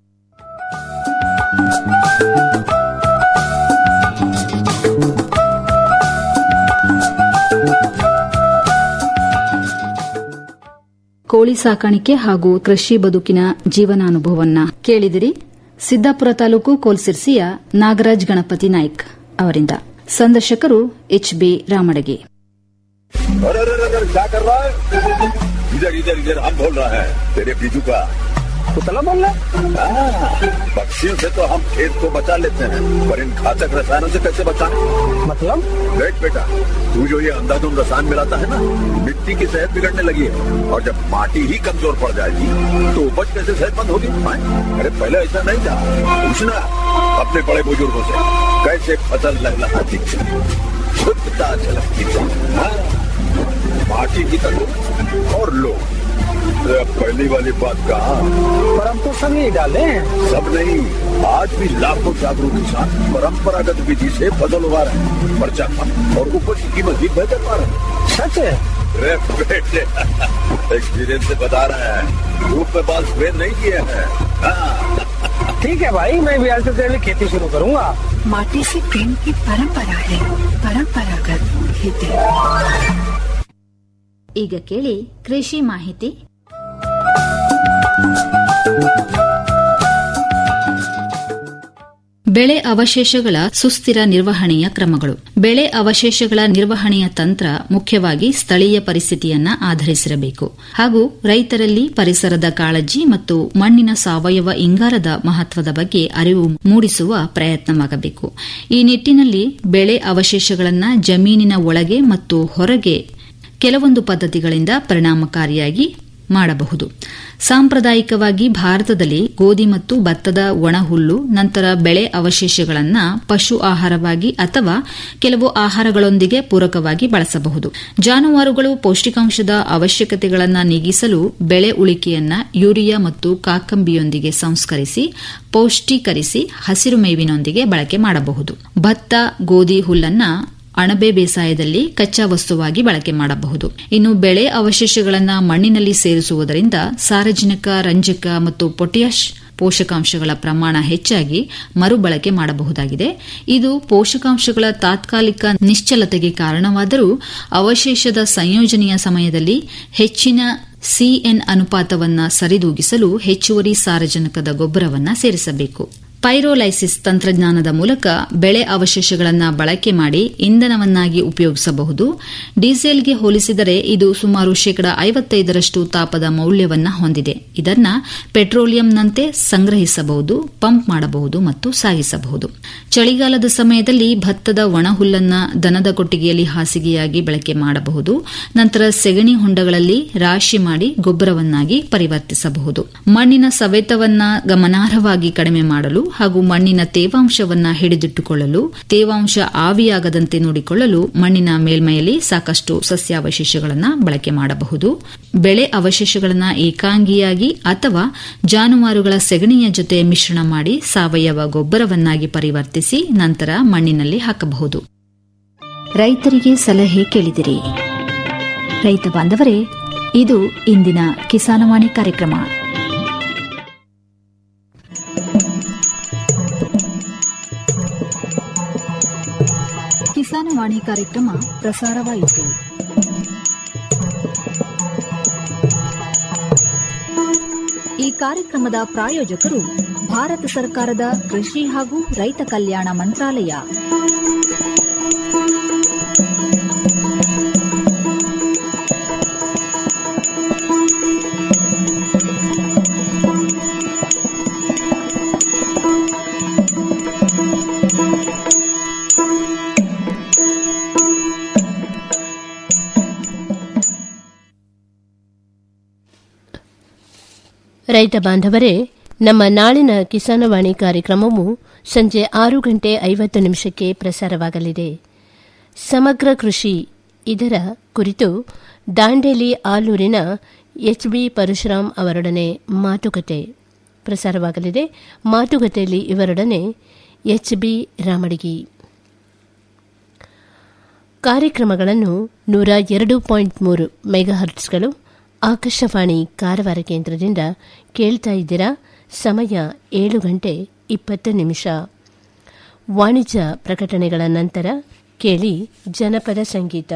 ಕೋಳಿ ಸಾಕಾಣಿಕೆ ಹಾಗೂ ಕೃಷಿ ಬದುಕಿನ ಜೀವನಾನುಭವವನ್ನ ಕೇಳಿದಿರಿ ಸಿದ್ದಾಪುರ ತಾಲೂಕು ಕೋಲ್ಸಿರ್ಸಿಯ ನಾಗರಾಜ್ ಗಣಪತಿ ನಾಯ್ಕ್ ಅವರಿಂದ ಸಂದರ್ಶಕರು ಎಚ್ ಬಿ ರಾಮಡಗಿ अरे अरे अरे अरे, क्या कर रहा है इधर इधर इधर हम बोल रहा है तेरे बीजू का कुतला बोल रहा पक्षियों से तो हम खेत को बचा लेते हैं पर इन घातक रसायनों से कैसे बचाएं मतलब देख बेटा तू जो ये अंधाधुंध रसायन मिलाता है ना मिट्टी की सेहत बिगड़ने लगी है और जब माटी ही कमजोर पड़ जाएगी तो उपज कैसे सेहतमंद होगी हाँ? अरे पहले ऐसा नहीं था पूछना अपने बड़े बुजुर्गों से कैसे फसल लहलहाती थी शुद्धता झलकती थी हाँ? पार्टी की तरफ और लोग अरे अब पहली वाली बात कहा पर हम तो सब यही डाले सब नहीं आज भी लाखों जागरूक किसान परंपरागत विधि से फसल उगा रहे हैं खर्चा कम और उपज की कीमत भी बेहतर पा रहे हैं सच है अरे बेटे एक्सपीरियंस से बता रहे हैं धूप में बाल स्प्रे नहीं किए हैं हाँ, ठीक है भाई मैं भी आज से खेती शुरू करूंगा माटी से प्रेम की परंपरा है परंपरागत खेती ಈಗ ಕೇಳಿ ಕೃಷಿ ಮಾಹಿತಿ ಬೆಳೆ ಅವಶೇಷಗಳ ಸುಸ್ಥಿರ ನಿರ್ವಹಣೆಯ ಕ್ರಮಗಳು ಬೆಳೆ ಅವಶೇಷಗಳ ನಿರ್ವಹಣೆಯ ತಂತ್ರ ಮುಖ್ಯವಾಗಿ ಸ್ಥಳೀಯ ಪರಿಸ್ಥಿತಿಯನ್ನ ಆಧರಿಸಿರಬೇಕು ಹಾಗೂ ರೈತರಲ್ಲಿ ಪರಿಸರದ ಕಾಳಜಿ ಮತ್ತು ಮಣ್ಣಿನ ಸಾವಯವ ಇಂಗಾಲದ ಮಹತ್ವದ ಬಗ್ಗೆ ಅರಿವು ಮೂಡಿಸುವ ಪ್ರಯತ್ನವಾಗಬೇಕು ಈ ನಿಟ್ಟಿನಲ್ಲಿ ಬೆಳೆ ಅವಶೇಷಗಳನ್ನು ಜಮೀನಿನ ಒಳಗೆ ಮತ್ತು ಹೊರಗೆ ಕೆಲವೊಂದು ಪದ್ಧತಿಗಳಿಂದ ಪರಿಣಾಮಕಾರಿಯಾಗಿ ಮಾಡಬಹುದು ಸಾಂಪ್ರದಾಯಿಕವಾಗಿ ಭಾರತದಲ್ಲಿ ಗೋಧಿ ಮತ್ತು ಭತ್ತದ ಒಣಹುಲ್ಲು ನಂತರ ಬೆಳೆ ಅವಶೇಷಗಳನ್ನು ಪಶು ಆಹಾರವಾಗಿ ಅಥವಾ ಕೆಲವು ಆಹಾರಗಳೊಂದಿಗೆ ಪೂರಕವಾಗಿ ಬಳಸಬಹುದು ಜಾನುವಾರುಗಳು ಪೌಷ್ಟಿಕಾಂಶದ ಅವಶ್ಯಕತೆಗಳನ್ನು ನೀಗಿಸಲು ಬೆಳೆ ಉಳಿಕೆಯನ್ನ ಯೂರಿಯಾ ಮತ್ತು ಕಾಕಂಬಿಯೊಂದಿಗೆ ಸಂಸ್ಕರಿಸಿ ಪೌಷ್ಟೀಕರಿಸಿ ಹಸಿರು ಮೇವಿನೊಂದಿಗೆ ಬಳಕೆ ಮಾಡಬಹುದು ಭತ್ತ ಗೋಧಿ ಹುಲ್ಲನ್ನ ಅಣಬೆ ಬೇಸಾಯದಲ್ಲಿ ಕಚ್ಚಾ ವಸ್ತುವಾಗಿ ಬಳಕೆ ಮಾಡಬಹುದು ಇನ್ನು ಬೆಳೆ ಅವಶೇಷಗಳನ್ನು ಮಣ್ಣಿನಲ್ಲಿ ಸೇರಿಸುವುದರಿಂದ ಸಾರಜನಕ ರಂಜಕ ಮತ್ತು ಪೊಟ್ಯಾಷ್ ಪೋಷಕಾಂಶಗಳ ಪ್ರಮಾಣ ಹೆಚ್ಚಾಗಿ ಮರುಬಳಕೆ ಮಾಡಬಹುದಾಗಿದೆ ಇದು ಪೋಷಕಾಂಶಗಳ ತಾತ್ಕಾಲಿಕ ನಿಶ್ಚಲತೆಗೆ ಕಾರಣವಾದರೂ ಅವಶೇಷದ ಸಂಯೋಜನೆಯ ಸಮಯದಲ್ಲಿ ಹೆಚ್ಚಿನ ಸಿಎನ್ ಅನುಪಾತವನ್ನು ಸರಿದೂಗಿಸಲು ಹೆಚ್ಚುವರಿ ಸಾರಜನಕದ ಗೊಬ್ಬರವನ್ನು ಸೇರಿಸಬೇಕು ಪೈರೋಲೈಸಿಸ್ ತಂತ್ರಜ್ಞಾನದ ಮೂಲಕ ಬೆಳೆ ಅವಶೇಷಗಳನ್ನು ಬಳಕೆ ಮಾಡಿ ಇಂಧನವನ್ನಾಗಿ ಉಪಯೋಗಿಸಬಹುದು ಡೀಸೆಲ್ಗೆ ಹೋಲಿಸಿದರೆ ಇದು ಸುಮಾರು ಶೇಕಡ ಐವತ್ತೈದರಷ್ಟು ತಾಪದ ಮೌಲ್ಯವನ್ನು ಹೊಂದಿದೆ ಇದನ್ನು ಪೆಟ್ರೋಲಿಯಂನಂತೆ ಸಂಗ್ರಹಿಸಬಹುದು ಪಂಪ್ ಮಾಡಬಹುದು ಮತ್ತು ಸಾಗಿಸಬಹುದು ಚಳಿಗಾಲದ ಸಮಯದಲ್ಲಿ ಭತ್ತದ ಒಣಹುಲ್ಲನ್ನು ದನದ ಕೊಟ್ಟಿಗೆಯಲ್ಲಿ ಹಾಸಿಗೆಯಾಗಿ ಬಳಕೆ ಮಾಡಬಹುದು ನಂತರ ಸೆಗಣಿ ಹೊಂಡಗಳಲ್ಲಿ ರಾಶಿ ಮಾಡಿ ಗೊಬ್ಬರವನ್ನಾಗಿ ಪರಿವರ್ತಿಸಬಹುದು ಮಣ್ಣಿನ ಸವೆತವನ್ನ ಗಮನಾರ್ಹವಾಗಿ ಕಡಿಮೆ ಮಾಡಲು ಹಾಗೂ ಮಣ್ಣಿನ ತೇವಾಂಶವನ್ನ ಹಿಡಿದಿಟ್ಟುಕೊಳ್ಳಲು ತೇವಾಂಶ ಆವಿಯಾಗದಂತೆ ನೋಡಿಕೊಳ್ಳಲು ಮಣ್ಣಿನ ಮೇಲ್ಮೈಯಲ್ಲಿ ಸಾಕಷ್ಟು ಸಸ್ಯಾವಶೇಷಗಳನ್ನು ಬಳಕೆ ಮಾಡಬಹುದು ಬೆಳೆ ಅವಶೇಷಗಳನ್ನು ಏಕಾಂಗಿಯಾಗಿ ಅಥವಾ ಜಾನುವಾರುಗಳ ಸೆಗಣಿಯ ಜೊತೆ ಮಿಶ್ರಣ ಮಾಡಿ ಸಾವಯವ ಗೊಬ್ಬರವನ್ನಾಗಿ ಪರಿವರ್ತಿಸಿ ನಂತರ ಮಣ್ಣಿನಲ್ಲಿ ಹಾಕಬಹುದು ರೈತರಿಗೆ ಸಲಹೆ ಕೇಳಿದಿರಿ ರೈತ ಬಾಂಧವರೇ ಇದು ಇಂದಿನ ಕಿಸಾನವಾಣಿ ಕಾರ್ಯಕ್ರಮ ಕಿಸಾನವಾಣಿ ಕಾರ್ಯಕ್ರಮ ಪ್ರಸಾರವಾಯಿತು ಈ ಕಾರ್ಯಕ್ರಮದ ಪ್ರಾಯೋಜಕರು ಭಾರತ ಸರ್ಕಾರದ ಕೃಷಿ ಹಾಗೂ ರೈತ ಕಲ್ಯಾಣ ಮಂತ್ರಾಲಯ ರೈತ ಬಾಂಧವರೇ ನಮ್ಮ ನಾಳಿನ ಕಿಸಾನವಾಣಿ ಕಾರ್ಯಕ್ರಮವು ಸಂಜೆ ಆರು ಗಂಟೆ ಐವತ್ತು ನಿಮಿಷಕ್ಕೆ ಪ್ರಸಾರವಾಗಲಿದೆ ಸಮಗ್ರ ಕೃಷಿ ಇದರ ಕುರಿತು ದಾಂಡೇಲಿ ಆಲೂರಿನ ಎಚ್ ಬಿ ಪರಶುರಾಮ್ ಅವರೊಡನೆ ಮಾತುಕತೆ ಪ್ರಸಾರವಾಗಲಿದೆ ಮಾತುಕತೆಯಲ್ಲಿ ಇವರೊಡನೆ ಎಚ್ ಬಿ ರಾಮಡಿಗಿ ಕಾರ್ಯಕ್ರಮಗಳನ್ನು ನೂರ ಎರಡು ಪಾಯಿಂಟ್ ಮೂರು ಮೆಗಾಹರ್ಟ್ಸ್ಗಳು ಆಕಾಶವಾಣಿ ಕಾರವಾರ ಕೇಂದ್ರದಿಂದ ಕೇಳ್ತಾ ಇದ್ದೀರಾ ಸಮಯ ಏಳು ಗಂಟೆ ಇಪ್ಪತ್ತು ನಿಮಿಷ ವಾಣಿಜ್ಯ ಪ್ರಕಟಣೆಗಳ ನಂತರ ಕೇಳಿ ಜನಪದ ಸಂಗೀತ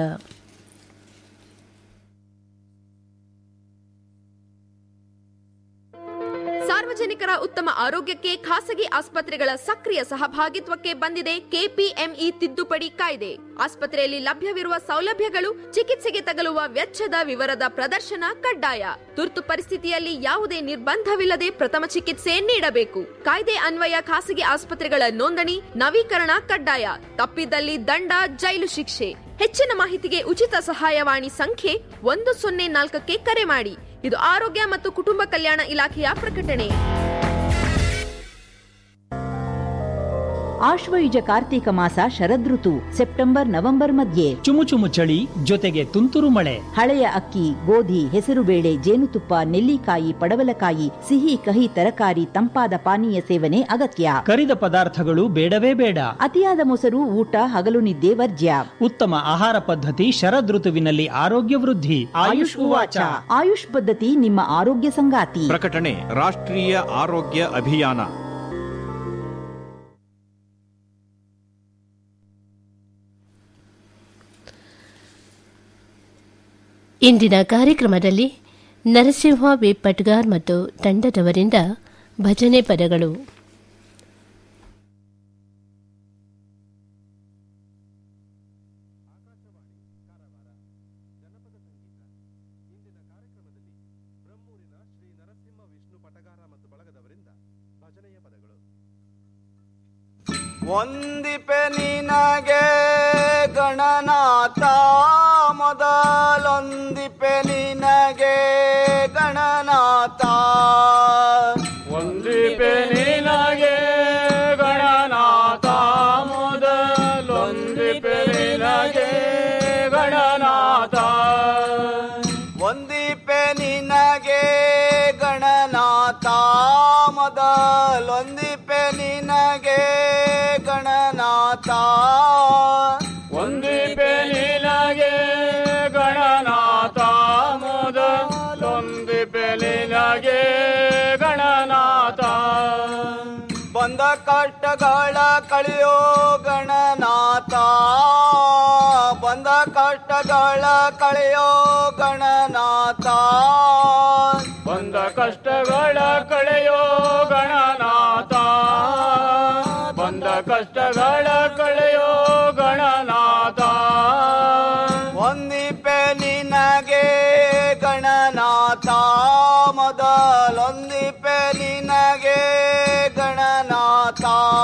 ಸಾರ್ವಜನಿಕರ ಉತ್ತಮ ಆರೋಗ್ಯಕ್ಕೆ ಖಾಸಗಿ ಆಸ್ಪತ್ರೆಗಳ ಸಕ್ರಿಯ ಸಹಭಾಗಿತ್ವಕ್ಕೆ ಬಂದಿದೆ ಕೆಪಿಎಂಇ ತಿದ್ದುಪಡಿ ಕಾಯ್ದೆ ಆಸ್ಪತ್ರೆಯಲ್ಲಿ ಲಭ್ಯವಿರುವ ಸೌಲಭ್ಯಗಳು ಚಿಕಿತ್ಸೆಗೆ ತಗಲುವ ವೆಚ್ಚದ ವಿವರದ ಪ್ರದರ್ಶನ ಕಡ್ಡಾಯ ತುರ್ತು ಪರಿಸ್ಥಿತಿಯಲ್ಲಿ ಯಾವುದೇ ನಿರ್ಬಂಧವಿಲ್ಲದೆ ಪ್ರಥಮ ಚಿಕಿತ್ಸೆ ನೀಡಬೇಕು ಕಾಯ್ದೆ ಅನ್ವಯ ಖಾಸಗಿ ಆಸ್ಪತ್ರೆಗಳ ನೋಂದಣಿ ನವೀಕರಣ ಕಡ್ಡಾಯ ತಪ್ಪಿದಲ್ಲಿ ದಂಡ ಜೈಲು ಶಿಕ್ಷೆ ಹೆಚ್ಚಿನ ಮಾಹಿತಿಗೆ ಉಚಿತ ಸಹಾಯವಾಣಿ ಸಂಖ್ಯೆ ಒಂದು ಸೊನ್ನೆ ನಾಲ್ಕಕ್ಕೆ ಕರೆ ಮಾಡಿ ಇದು ಆರೋಗ್ಯ ಮತ್ತು ಕುಟುಂಬ ಕಲ್ಯಾಣ ಇಲಾಖೆಯ ಪ್ರಕಟಣೆ ಆಶ್ವಯುಜ ಕಾರ್ತೀಕ ಮಾಸ ಶರದೃತು ಸೆಪ್ಟೆಂಬರ್ ನವೆಂಬರ್ ಮಧ್ಯೆ ಚುಮು ಚುಮು ಚಳಿ ಜೊತೆಗೆ ತುಂತುರು ಮಳೆ ಹಳೆಯ ಅಕ್ಕಿ ಗೋಧಿ ಹೆಸರುಬೇಳೆ ಜೇನುತುಪ್ಪ ನೆಲ್ಲಿಕಾಯಿ ಪಡವಲಕಾಯಿ ಸಿಹಿ ಕಹಿ ತರಕಾರಿ ತಂಪಾದ ಪಾನೀಯ ಸೇವನೆ ಅಗತ್ಯ ಕರಿದ ಪದಾರ್ಥಗಳು ಬೇಡವೇ ಬೇಡ ಅತಿಯಾದ ಮೊಸರು ಊಟ ಹಗಲು ನಿದ್ದೆ ವರ್ಜ್ಯ ಉತ್ತಮ ಆಹಾರ ಪದ್ಧತಿ ಶರದೃತುವಿನಲ್ಲಿ ಆರೋಗ್ಯ ವೃದ್ಧಿ ಆಯುಷ್ ಉವಾಚ ಆಯುಷ್ ಪದ್ಧತಿ ನಿಮ್ಮ ಆರೋಗ್ಯ ಸಂಗಾತಿ ಪ್ರಕಟಣೆ ರಾಷ್ಟ್ರೀಯ ಆರೋಗ್ಯ ಅಭಿಯಾನ ಇಂದಿನ ಕಾರ್ಯಕ್ರಮದಲ್ಲಿ ನರಸಿಂಹ ವಿ ಪಟ್ಗಾರ್ ಮತ್ತು ತಂಡದವರಿಂದ ಭಜನೆ ಪದಗಳು ಒಂದಿಪೆ ನಿನಗೆ ಗಣನಾಥ ಮೊದಲೊಂದಿಪೆ ನಿನಗೆ ಗಣನಾಥ ಒಂದಿಪೆ ನಿನಗೆ ಗಣನಾಥ ಮೊದಲೊಂದಿಪೆ ನಿನಗೆ ಗಣನಾಥ ಒಂದಿಪೆ ನಿನಗೆ ಗಣನಾಥ ಮೊದಲೊಂದಿಪೆ ನಿನಗೆ ಗಣನಾಥ ಒಂದಿಪೆ ನಿನಗೆ ಗಣನಾಥ ಮೊದಲೊಂದಿಪೆ ನಿನಗೆ ಗಣನಾಥ ಬಂದ ಕಷ್ಟಗಳ ಕಳೆಯೋ ಗಣನಾಥ ಬಂದ ಕಷ್ಟಗಳ ಕಳೆಯೋ ಗಣನಾಥ ಬಂದ ಕಷ್ಟಗಳ ಕಳೆಯೋ ಗಣನಾಥ ಬಂದ ಕಷ್ಟಗಳ ಕಳೆಯೋ ಗಣನಾಥ ಒಂದಿಪೆ ನಿನಗೆ ಗಣನಾಥ ಮೊದಲೊಂದಿಪೆ ನಿನಗೆ ಗಣನಾಥ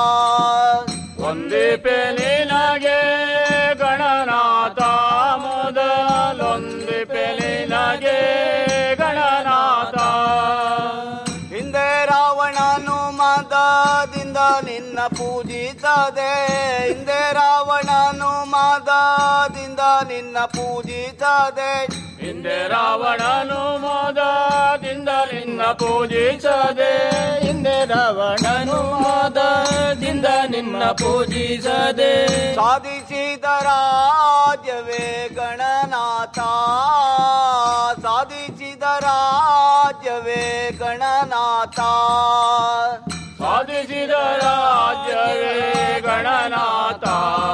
ಒಂದಿಪೆ ನಿನಗೆ ಗಣನಾಥ ಮೊದಲೊಂದಿಪೆ ನಿನಗೆ ಗಣನಾಥ ಹಿಂದೆ ರಾವಣನು ಮದದಿಂದ ನಿನ್ನ ಪೂಜಿಸದೆ ಹಿಂದೆ ರಾವಣನು ಮದದಿಂದ ನಿನ್ನ ಪೂಜಿಸದೆ ಹಿಂದೆ ರಾವಣನು ಮೋದದಿಂದ ನಿನ್ನ ಪೂಜಿಸದೆ ಹಿಂದೆ ರಾವಣನು ಮೋದದಿಂದ ನಿನ್ನ ಪೂಜಿಸದೆ ಸಾಧಿಸಿದ ರಾಜ್ಯವೇ ಗಣನಾಥ ಸಾಧಿಸಿದ ರಾಜ್ಯವೇ ಗಣನಾಥ ಸಾಧಿಸಿದ ರಾಜ್ಯವೇ ಗಣನಾಥ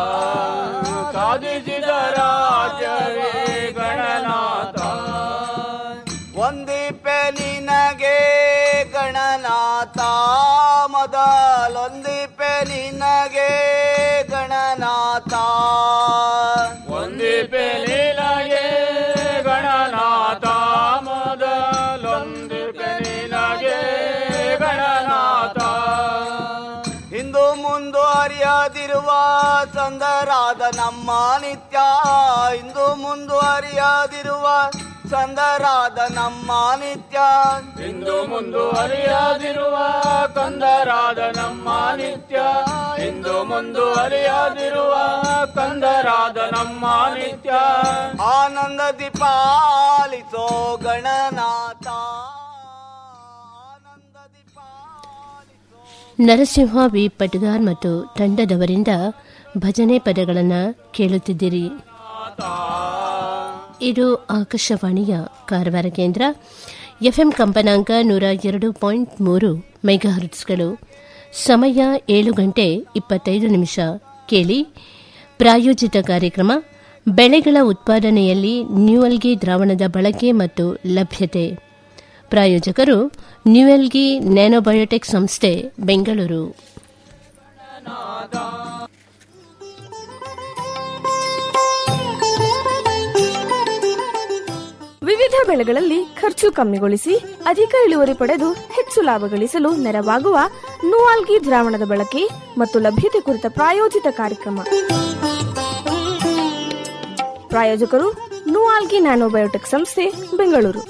ಸಾಧಿಸಿದ ರಾಜ್ಯವೇ ಗಣನಾಥ ಒಂದಿಪೆ ನಿನಗೆ ಗಣನಾಥ ಮೊದಲೊಂದಿಪೆ ನಿನಗೆ ಗಣನಾಥ ಒಂದಿಪೆ ನಿನಗೆ ಗಣನಾಥ ಮೊದಲೊಂದಿಪೆ ನಿನಗೆ ಗಣನಾಥ ಇಂದು ಮುಂದುವರಿಯದಿರುವ ಸಂದರಾದ ನಮ್ಮ ನಿತ್ಯ ಇಂದು ಮುಂದುವರಿಯದಿರುವ ಸಂದರಾದ ನಮ್ಮ ನಿತ್ಯ ಇಂದು ಮುಂದುವರಿಯದಿರುವ ಕಂದರಾದ ನಮ್ಮ ನಿತ್ಯ ಇಂದು ಮುಂದುವರಿಯದಿರುವ ಕಂದರಾದ ನಮ್ಮ ನಿತ್ಯ ಆನಂದದಿ ಪಾಲಿಸೋ ಗಣನಾಥ ನರಸಿಂಹ ವಿ ಪಟ್ಗಾರ್ ಮತ್ತು ತಂಡದವರಿಂದ ಭಜನೆ ಪದಗಳನ್ನು ಕೇಳುತ್ತಿದ್ದೀರಿ ಇದು ಆಕಾಶವಾಣಿಯ ಕಾರವಾರ ಕೇಂದ್ರ ಎಫ್ಎಂ ಕಂಪನಾಂಕ ನೂರ ಎರಡು ಪಾಯಿಂಟ್ ಮೂರು ಮೆಗಾಹರ್ಟ್ಸ್ಗಳು ಸಮಯ ಏಳು ಗಂಟೆ ಇಪ್ಪತ್ತೈದು ನಿಮಿಷ ಕೇಳಿ ಪ್ರಾಯೋಜಿತ ಕಾರ್ಯಕ್ರಮ ಬೆಳೆಗಳ ಉತ್ಪಾದನೆಯಲ್ಲಿ ನ್ಯೂಯಲ್ಗಿ ದ್ರಾವಣದ ಬಳಕೆ ಮತ್ತು ಲಭ್ಯತೆ ಪ್ರಾಯೋಜಕರು ನ್ಯೂಯಲ್ಗಿ ನ್ಯಾನೋಬಯೋಟೆಕ್ ಸಂಸ್ಥೆ ಬೆಂಗಳೂರು ವಿವಿಧ ಬೆಳೆಗಳಲ್ಲಿ ಖರ್ಚು ಕಮ್ಮಿಗೊಳಿಸಿ ಅಧಿಕ ಇಳುವರಿ ಪಡೆದು ಹೆಚ್ಚು ಲಾಭ ಗಳಿಸಲು ನೆರವಾಗುವ ನೂವಾಲ್ಗಿ ದ್ರಾವಣದ ಬಳಕೆ ಮತ್ತು ಲಭ್ಯತೆ ಕುರಿತ ಪ್ರಾಯೋಜಿತ ಕಾರ್ಯಕ್ರಮ ಪ್ರಾಯೋಜಕರು ನೂವಾಲ್ಗಿ ನ್ಯಾನೋಬಯೋಟೆಕ್ ಸಂಸ್ಥೆ ಬೆಂಗಳೂರು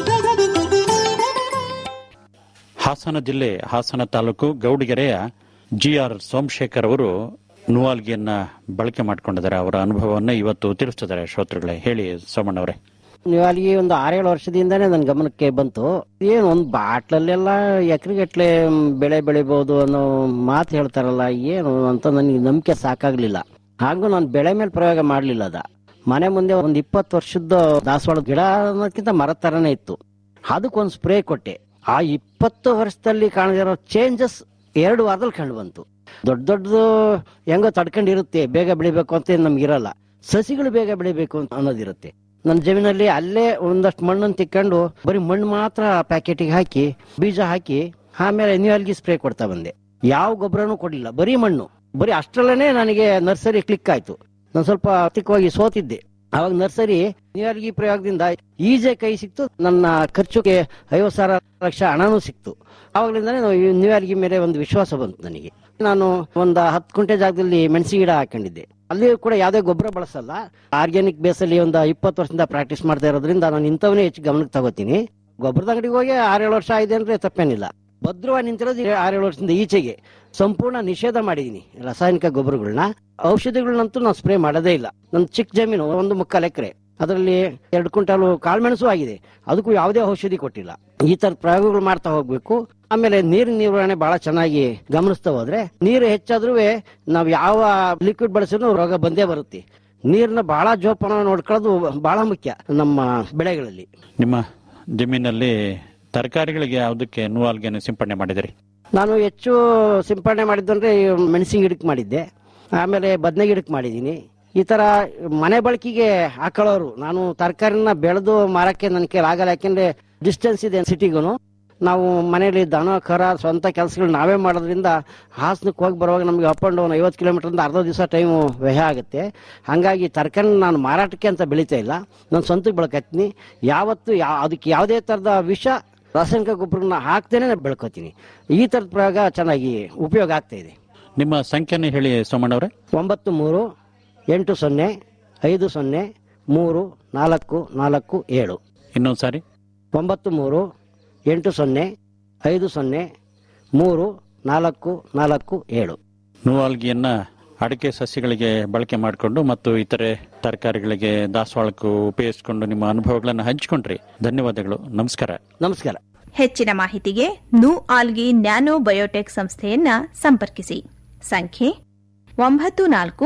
ಹಾಸನ ಜಿಲ್ಲೆ ಹಾಸನ ತಾಲೂಕು ಗೌಡಿಗೆರೆಯ ಜಿ ಆರ್ ಸೋಮಶೇಖರ್ ಅವರು ನುವಾಲ್ಗಿಯನ್ನ ಬಳಕೆ ಮಾಡ್ಕೊಂಡಿದ್ದಾರೆ ಅವರ ಅನುಭವವನ್ನ ಇವತ್ತು ತಿಳಿಸ್ತಿದ್ದಾರೆ ಶ್ರೋತೃಗಳೇ ಹೇಳಿ ಸೋಮಣ್ಣವರೇ ನೀವು ಅಲ್ಲಿಗೆ ಒಂದು ಆರೇಳು ವರ್ಷದಿಂದಾನೇ ನನ್ನ ಗಮನಕ್ಕೆ ಬಂತು ಏನು ಒಂದು ಬಾಟ್ಲಲ್ಲೆಲ್ಲ ಎಕರೆಗಟ್ಲೆ ಬೆಳೆ ಬೆಳಿಬಹುದು ಅನ್ನೋ ಮಾತು ಹೇಳ್ತಾರಲ್ಲ ಏನು ಅಂತ ನನಗೆ ನಂಬಿಕೆ ಸಾಕಾಗ್ಲಿಲ್ಲ ಹಾಗೂ ನಾನು ಬೆಳೆ ಮೇಲೆ ಪ್ರಯೋಗ ಮಾಡ್ಲಿಲ್ಲ ಅದ ಮನೆ ಮುಂದೆ ಒಂದು ಇಪ್ಪತ್ತು ವರ್ಷದ ದಾಸವಾಳ ಗಿಡ ಅನ್ನೋದಕ್ಕಿಂತ ಮರದ ತರನೇ ಇತ್ತು ಅದಕ್ಕೊಂದು ಸ್ಪ್ರೇ ಕೊಟ್ಟೆ ಆ ಇಪ್ಪತ್ತು ವರ್ಷದಲ್ಲಿ ಕಾಣದಿರೋ ಚೇಂಜಸ್ ಎರಡು ವಾರದಲ್ಲಿ ಕಂಡು ಬಂತು ದೊಡ್ಡ ದೊಡ್ಡದು ಹೆಂಗೋ ತಡ್ಕೊಂಡಿರುತ್ತೆ ಬೇಗ ಬೆಳಿಬೇಕು ಅಂತ ನಮ್ಗೆ ಇರಲ್ಲ ಸಸಿಗಳು ಬೇಗ ಬೆಳಿಬೇಕು ಅಂತ ಅನ್ನೋದಿರುತ್ತೆ ನನ್ನ ಜಮೀನಲ್ಲಿ ಅಲ್ಲೇ ಒಂದಷ್ಟು ಮಣ್ಣನ್ನು ತಿಕ್ಕೊಂಡು ಬರೀ ಮಣ್ಣು ಮಾತ್ರ ಪ್ಯಾಕೆಟಿಗೆ ಹಾಕಿ ಬೀಜ ಹಾಕಿ ಆಮೇಲೆ ನ್ಯೂಯಲ್ಗಿ ಸ್ಪ್ರೇ ಕೊಡ್ತಾ ಬಂದೆ ಯಾವ ಗೊಬ್ಬರನೂ ಕೊಡಲಿಲ್ಲ ಬರೀ ಮಣ್ಣು ಬರೀ ಅಷ್ಟರಲ್ಲೇ ನನಗೆ ನರ್ಸರಿ ಕ್ಲಿಕ್ ಆಯ್ತು ನಾನು ಸ್ವಲ್ಪ ಆರ್ಥಿಕವಾಗಿ ಸೋತಿದ್ದೆ ಅವಾಗ ನರ್ಸರಿ ನ್ಯೂಯಲ್ಗಿ ಪ್ರಯೋಗದಿಂದ ಈಜೆ ಕೈ ಸಿಕ್ತು ನನ್ನ ಖರ್ಚುಗೆ ಐವತ್ತು ಸಾವಿರ ಲಕ್ಷ ಹಣನೂ ಸಿಕ್ತು ಆವಾಗಲಿಂದಾನೇ ನ್ಯೂಯಲ್ಗಿ ಮೇಲೆ ಒಂದು ವಿಶ್ವಾಸ ಬಂತು ನನಗೆ ನಾನು ಒಂದು ಹತ್ತು ಕುಂಟೆ ಜಾಗದಲ್ಲಿ ಮೆಣಸಿ ಗಿಡ ಹಾಕೊಂಡಿದ್ದೆ ಅಲ್ಲಿ ಕೂಡ ಯಾವುದೇ ಗೊಬ್ಬರ ಬಳಸಲ್ಲ ಆರ್ಗ್ಯಾನಿಕ್ ಬೇಸಲ್ಲಿ ಒಂದು ಇಪ್ಪತ್ತು ವರ್ಷದಿಂದ ಪ್ರಾಕ್ಟೀಸ್ ಮಾಡ್ತಾ ಇರೋದ್ರಿಂದ ನಾನು ಇಂಥವನ್ನೇ ಹೆಚ್ಚು ಗಮನಕ್ಕೆ ತಗೋತೀನಿ ಗೊಬ್ಬರದ ಅಂಗಡಿಗೆ ಹೋಗಿ ಆರೇಳು ವರ್ಷ ಆಗಿದೆ ಅಂದ್ರೆ ತಪ್ಪೇನಿಲ್ಲ ಭದ್ರವಾಗಿ ನಿಂತಿರೋದು ಆರೇಳು ವರ್ಷದಿಂದ ಈಚೆಗೆ ಸಂಪೂರ್ಣ ನಿಷೇಧ ಮಾಡಿದೀನಿ ರಾಸಾಯನಿಕ ಗೊಬ್ಬರಗಳನ್ನ ಔಷಧಿಗಳನ್ನಂತೂ ನಾನು ಸ್ಪ್ರೇ ಮಾಡೋದೇ ಇಲ್ಲ ನನ್ನ ಚಿಕ್ಕ ಜಮೀನು ಒಂದು ಮುಕ್ಕಾಲು ಎಕರೆ ಅದರಲ್ಲಿ ಎರಡು ಕ್ವಿಂಟಾಲು ಕಾಳುಮೆಣಸು ಆಗಿದೆ ಅದಕ್ಕೂ ಯಾವುದೇ ಔಷಧಿ ಕೊಟ್ಟಿಲ್ಲ ಈ ತರ ಪ್ರಯೋಗಗಳು ಮಾಡ್ತಾ ಹೋಗ್ಬೇಕು ಆಮೇಲೆ ನೀರಿನ ನಿರ್ವಹಣೆ ಬಹಳ ಚೆನ್ನಾಗಿ ಗಮನಿಸ್ತಾ ಹೋದ್ರೆ ನೀರು ಹೆಚ್ಚಾದ್ರೂ ನಾವು ಯಾವ ಲಿಕ್ವಿಡ್ ಬಳಸಿದ್ರು ರೋಗ ಬಂದೇ ಬರುತ್ತೆ ನೀರನ್ನ ಬಹಳ ಜೋಪಾನ ನೋಡ್ಕೊಳ್ಳೋದು ಬಹಳ ಮುಖ್ಯ ನಮ್ಮ ಬೆಳೆಗಳಲ್ಲಿ ನಿಮ್ಮ ಜಮೀನಲ್ಲಿ ತರಕಾರಿಗಳಿಗೆ ಯಾವುದಕ್ಕೆ ನೂವಾಲ್ಗೆನೆ ಸಿಂಪಡಣೆ ಮಾಡಿದಿರಿ ನಾನು ಹೆಚ್ಚು ಸಿಂಪಡಣೆ ಮಾಡಿದ್ದು ಅಂದ್ರೆ ಈ ಮೆಣಸಿನ ಗಿಡಕ್ಕೆ ಮಾಡಿದ್ದೆ ಆಮೇಲೆ ಬದನೆ ಗಿಡಕ್ಕೆ ಮಾಡಿದ್ದೀನಿ ಈ ತರ ಮನೆ ಬಳಕೆಗೆ ಹಾಕೊಳ್ಳೋರು ನಾನು ತರಕಾರಿನ ಬೆಳೆದು ಮಾರಕ್ಕೆ ನನ್ನ ಕೈಲಿ ಆಗಲ್ಲ ಯಾಕೆಂದ್ರೆ ಡಿಸ್ಟೆನ್ಸ್ ಇದೆ ಸಿಟಿಗೂ ನಾವು ಮನೆಯಲ್ಲಿ ದನ ಕರ ಸ್ವಂತ ಕೆಲಸಗಳು ನಾವೇ ಮಾಡೋದ್ರಿಂದ ಹಾಸನಕ್ಕೆ ಹೋಗಿ ಬರುವಾಗ ನಮಗೆ ಅಪ್ ಅಂಡ್ ಡೌನ್ ಐವತ್ತು ಕಿಲೋಮೀಟರ್ ಅರ್ಧ ದಿವಸ ಟೈಮು ವ್ಯಯ ಆಗುತ್ತೆ ಹಾಗಾಗಿ ತರಕಾರಿ ನಾನು ಮಾರಾಟಕ್ಕೆ ಅಂತ ಬೆಳೀತಾ ಇಲ್ಲ ನಾನು ಸ್ವಂತಕ್ಕೆ ಬೆಳ್ಕತ್ತೀನಿ ಯಾವತ್ತು ಯಾ ಅದಕ್ಕೆ ಯಾವುದೇ ಥರದ ವಿಷ ರಾಸಾಯನಿಕ ಗೊಬ್ಬರನ ಹಾಕ್ತೇನೆ ಬೆಳ್ಕೊತೀನಿ ಈ ಥರದ ಪ್ರಯೋಗ ಚೆನ್ನಾಗಿ ಉಪಯೋಗ ಆಗ್ತಾ ಇದೆ ನಿಮ್ಮ ಸಂಖ್ಯೆನ ಹೇಳಿ ಸೋಮಣ್ಣವ್ರೆ ಒಂಬತ್ತು ಮೂರು ಎಂಟು ಸೊನ್ನೆ ಐದು ಸೊನ್ನೆ ಮೂರು ನಾಲ್ಕು ನಾಲ್ಕು ಏಳು ಇನ್ನೊಂದು ಸಾರಿ ಒಂಬತ್ತು ಮೂರು ಎಂಟು ಸೊನ್ನೆ ಐದು ಸೊನ್ನೆ ಮೂರು ನಾಲ್ಕು ನಾಲ್ಕು ಏಳು ನೂವಾಲ್ಗಿಯನ್ನ ಅಡಿಕೆ ಸಸ್ಯಗಳಿಗೆ ಬಳಕೆ ಮಾಡಿಕೊಂಡು ಮತ್ತು ಇತರೆ ತರಕಾರಿಗಳಿಗೆ ದಾಸವಾಳಕ್ಕೂ ಉಪಯೋಗಿಸಿಕೊಂಡು ನಿಮ್ಮ ಅನುಭವಗಳನ್ನು ಹಂಚಿಕೊಂಡ್ರಿ ಧನ್ಯವಾದಗಳು ನಮಸ್ಕಾರ ನಮಸ್ಕಾರ ಹೆಚ್ಚಿನ ಮಾಹಿತಿಗೆ ನು ಆಲ್ಗಿ ನ್ಯಾನೋ ಬಯೋಟೆಕ್ ಸಂಸ್ಥೆಯನ್ನ ಸಂಪರ್ಕಿಸಿ ಸಂಖ್ಯೆ ಒಂಬತ್ತು ನಾಲ್ಕು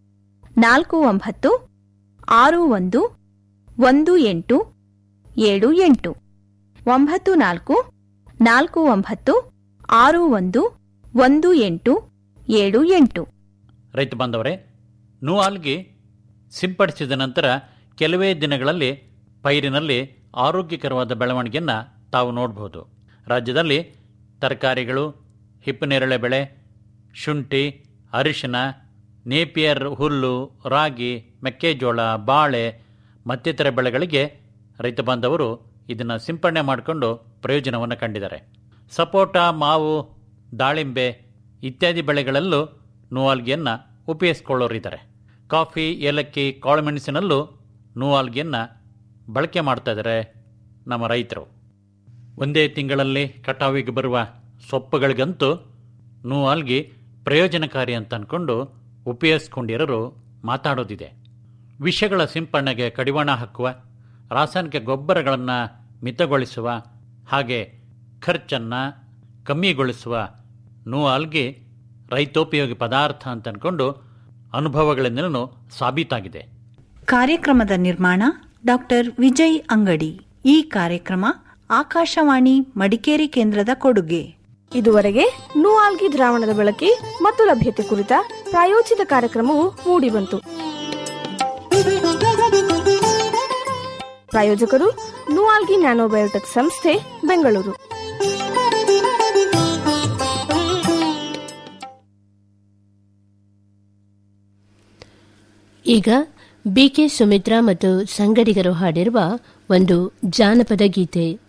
ನಾಲ್ಕು ಒಂಬತ್ತು ಆರು ಒಂದು ಒಂದು ಎಂಟು ಏಳು ಎಂಟು ಒಂಬತ್ತು ನಾಲ್ಕು ನಾಲ್ಕು ಒಂಬತ್ತು ಆರು ಒಂದು ಒಂದು ಎಂಟು ಏಳು ಎಂಟು ರೈತ ಬಾಂಧವರೇ ನೂವಾಲ್ಗಿ ಸಿಂಪಡಿಸಿದ ನಂತರ ಕೆಲವೇ ದಿನಗಳಲ್ಲಿ ಪೈರಿನಲ್ಲಿ ಆರೋಗ್ಯಕರವಾದ ಬೆಳವಣಿಗೆಯನ್ನು ತಾವು ನೋಡಬಹುದು ರಾಜ್ಯದಲ್ಲಿ ತರಕಾರಿಗಳು ಹಿಪ್ಪನೇರಳೆ ಬೆಳೆ ಶುಂಠಿ ಅರಿಶಿನ ನೇಪಿಯರ್ ಹುಲ್ಲು ರಾಗಿ ಮೆಕ್ಕೆಜೋಳ ಬಾಳೆ ಮತ್ತಿತರ ಬೆಳೆಗಳಿಗೆ ರೈತ ಬಾಂಧವರು ಇದನ್ನು ಸಿಂಪಡಣೆ ಮಾಡಿಕೊಂಡು ಪ್ರಯೋಜನವನ್ನು ಕಂಡಿದ್ದಾರೆ ಸಪೋಟ ಮಾವು ದಾಳಿಂಬೆ ಇತ್ಯಾದಿ ಬೆಳೆಗಳಲ್ಲೂ ನೂವಾಲ್ಗಿಯನ್ನು ಉಪಯೋಗಿಸ್ಕೊಳ್ಳೋರಿದ್ದಾರೆ ಕಾಫಿ ಏಲಕ್ಕಿ ಕಾಳುಮೆಣಸಿನಲ್ಲೂ ನೂವಾಲ್ಗಿಯನ್ನು ಬಳಕೆ ಮಾಡ್ತಾ ಇದ್ದಾರೆ ನಮ್ಮ ರೈತರು ಒಂದೇ ತಿಂಗಳಲ್ಲಿ ಕಟಾವಿಗೆ ಬರುವ ಸೊಪ್ಪುಗಳಿಗಂತೂ ನೂವಾಲ್ಗಿ ಪ್ರಯೋಜನಕಾರಿ ಅಂತ ಅಂದ್ಕೊಂಡು ಉಪಯೋಗಿಸ್ಕೊಂಡಿರೋರು ಮಾತಾಡೋದಿದೆ ವಿಷಗಳ ಸಿಂಪಡಣೆಗೆ ಕಡಿವಾಣ ಹಾಕುವ ರಾಸಾಯನಿಕ ಗೊಬ್ಬರಗಳನ್ನು ಮಿತಗೊಳಿಸುವ ಹಾಗೆ ಖರ್ಚನ್ನು ಕಮ್ಮಿಗೊಳಿಸುವ ನೂವಾಲ್ಗಿ ರೈತೋಪಯೋಗಿ ಪದಾರ್ಥ ಅಂತ ಅಂದ್ಕೊಂಡು ಅನುಭವಗಳಿಂದಲೂ ಸಾಬೀತಾಗಿದೆ ಕಾರ್ಯಕ್ರಮದ ನಿರ್ಮಾಣ ಡಾಕ್ಟರ್ ವಿಜಯ್ ಅಂಗಡಿ ಈ ಕಾರ್ಯಕ್ರಮ ಆಕಾಶವಾಣಿ ಮಡಿಕೇರಿ ಕೇಂದ್ರದ ಕೊಡುಗೆ ಇದುವರೆಗೆ ನೂಆಲ್ಗಿ ದ್ರಾವಣದ ಬಳಕೆ ಮತ್ತು ಲಭ್ಯತೆ ಕುರಿತ ಪ್ರಾಯೋಜಿತ ಕಾರ್ಯಕ್ರಮವು ಮೂಡಿಬಂತು ಪ್ರಾಯೋಜಕರು ನೂಆಲ್ಗಿ ನ್ಯಾನೋಬಯೋಟೆಕ್ ಸಂಸ್ಥೆ ಬೆಂಗಳೂರು ಈಗ ಬಿಕೆ ಸುಮಿತ್ರಾ ಮತ್ತು ಸಂಗಡಿಗರು ಹಾಡಿರುವ ಒಂದು ಜಾನಪದ ಗೀತೆ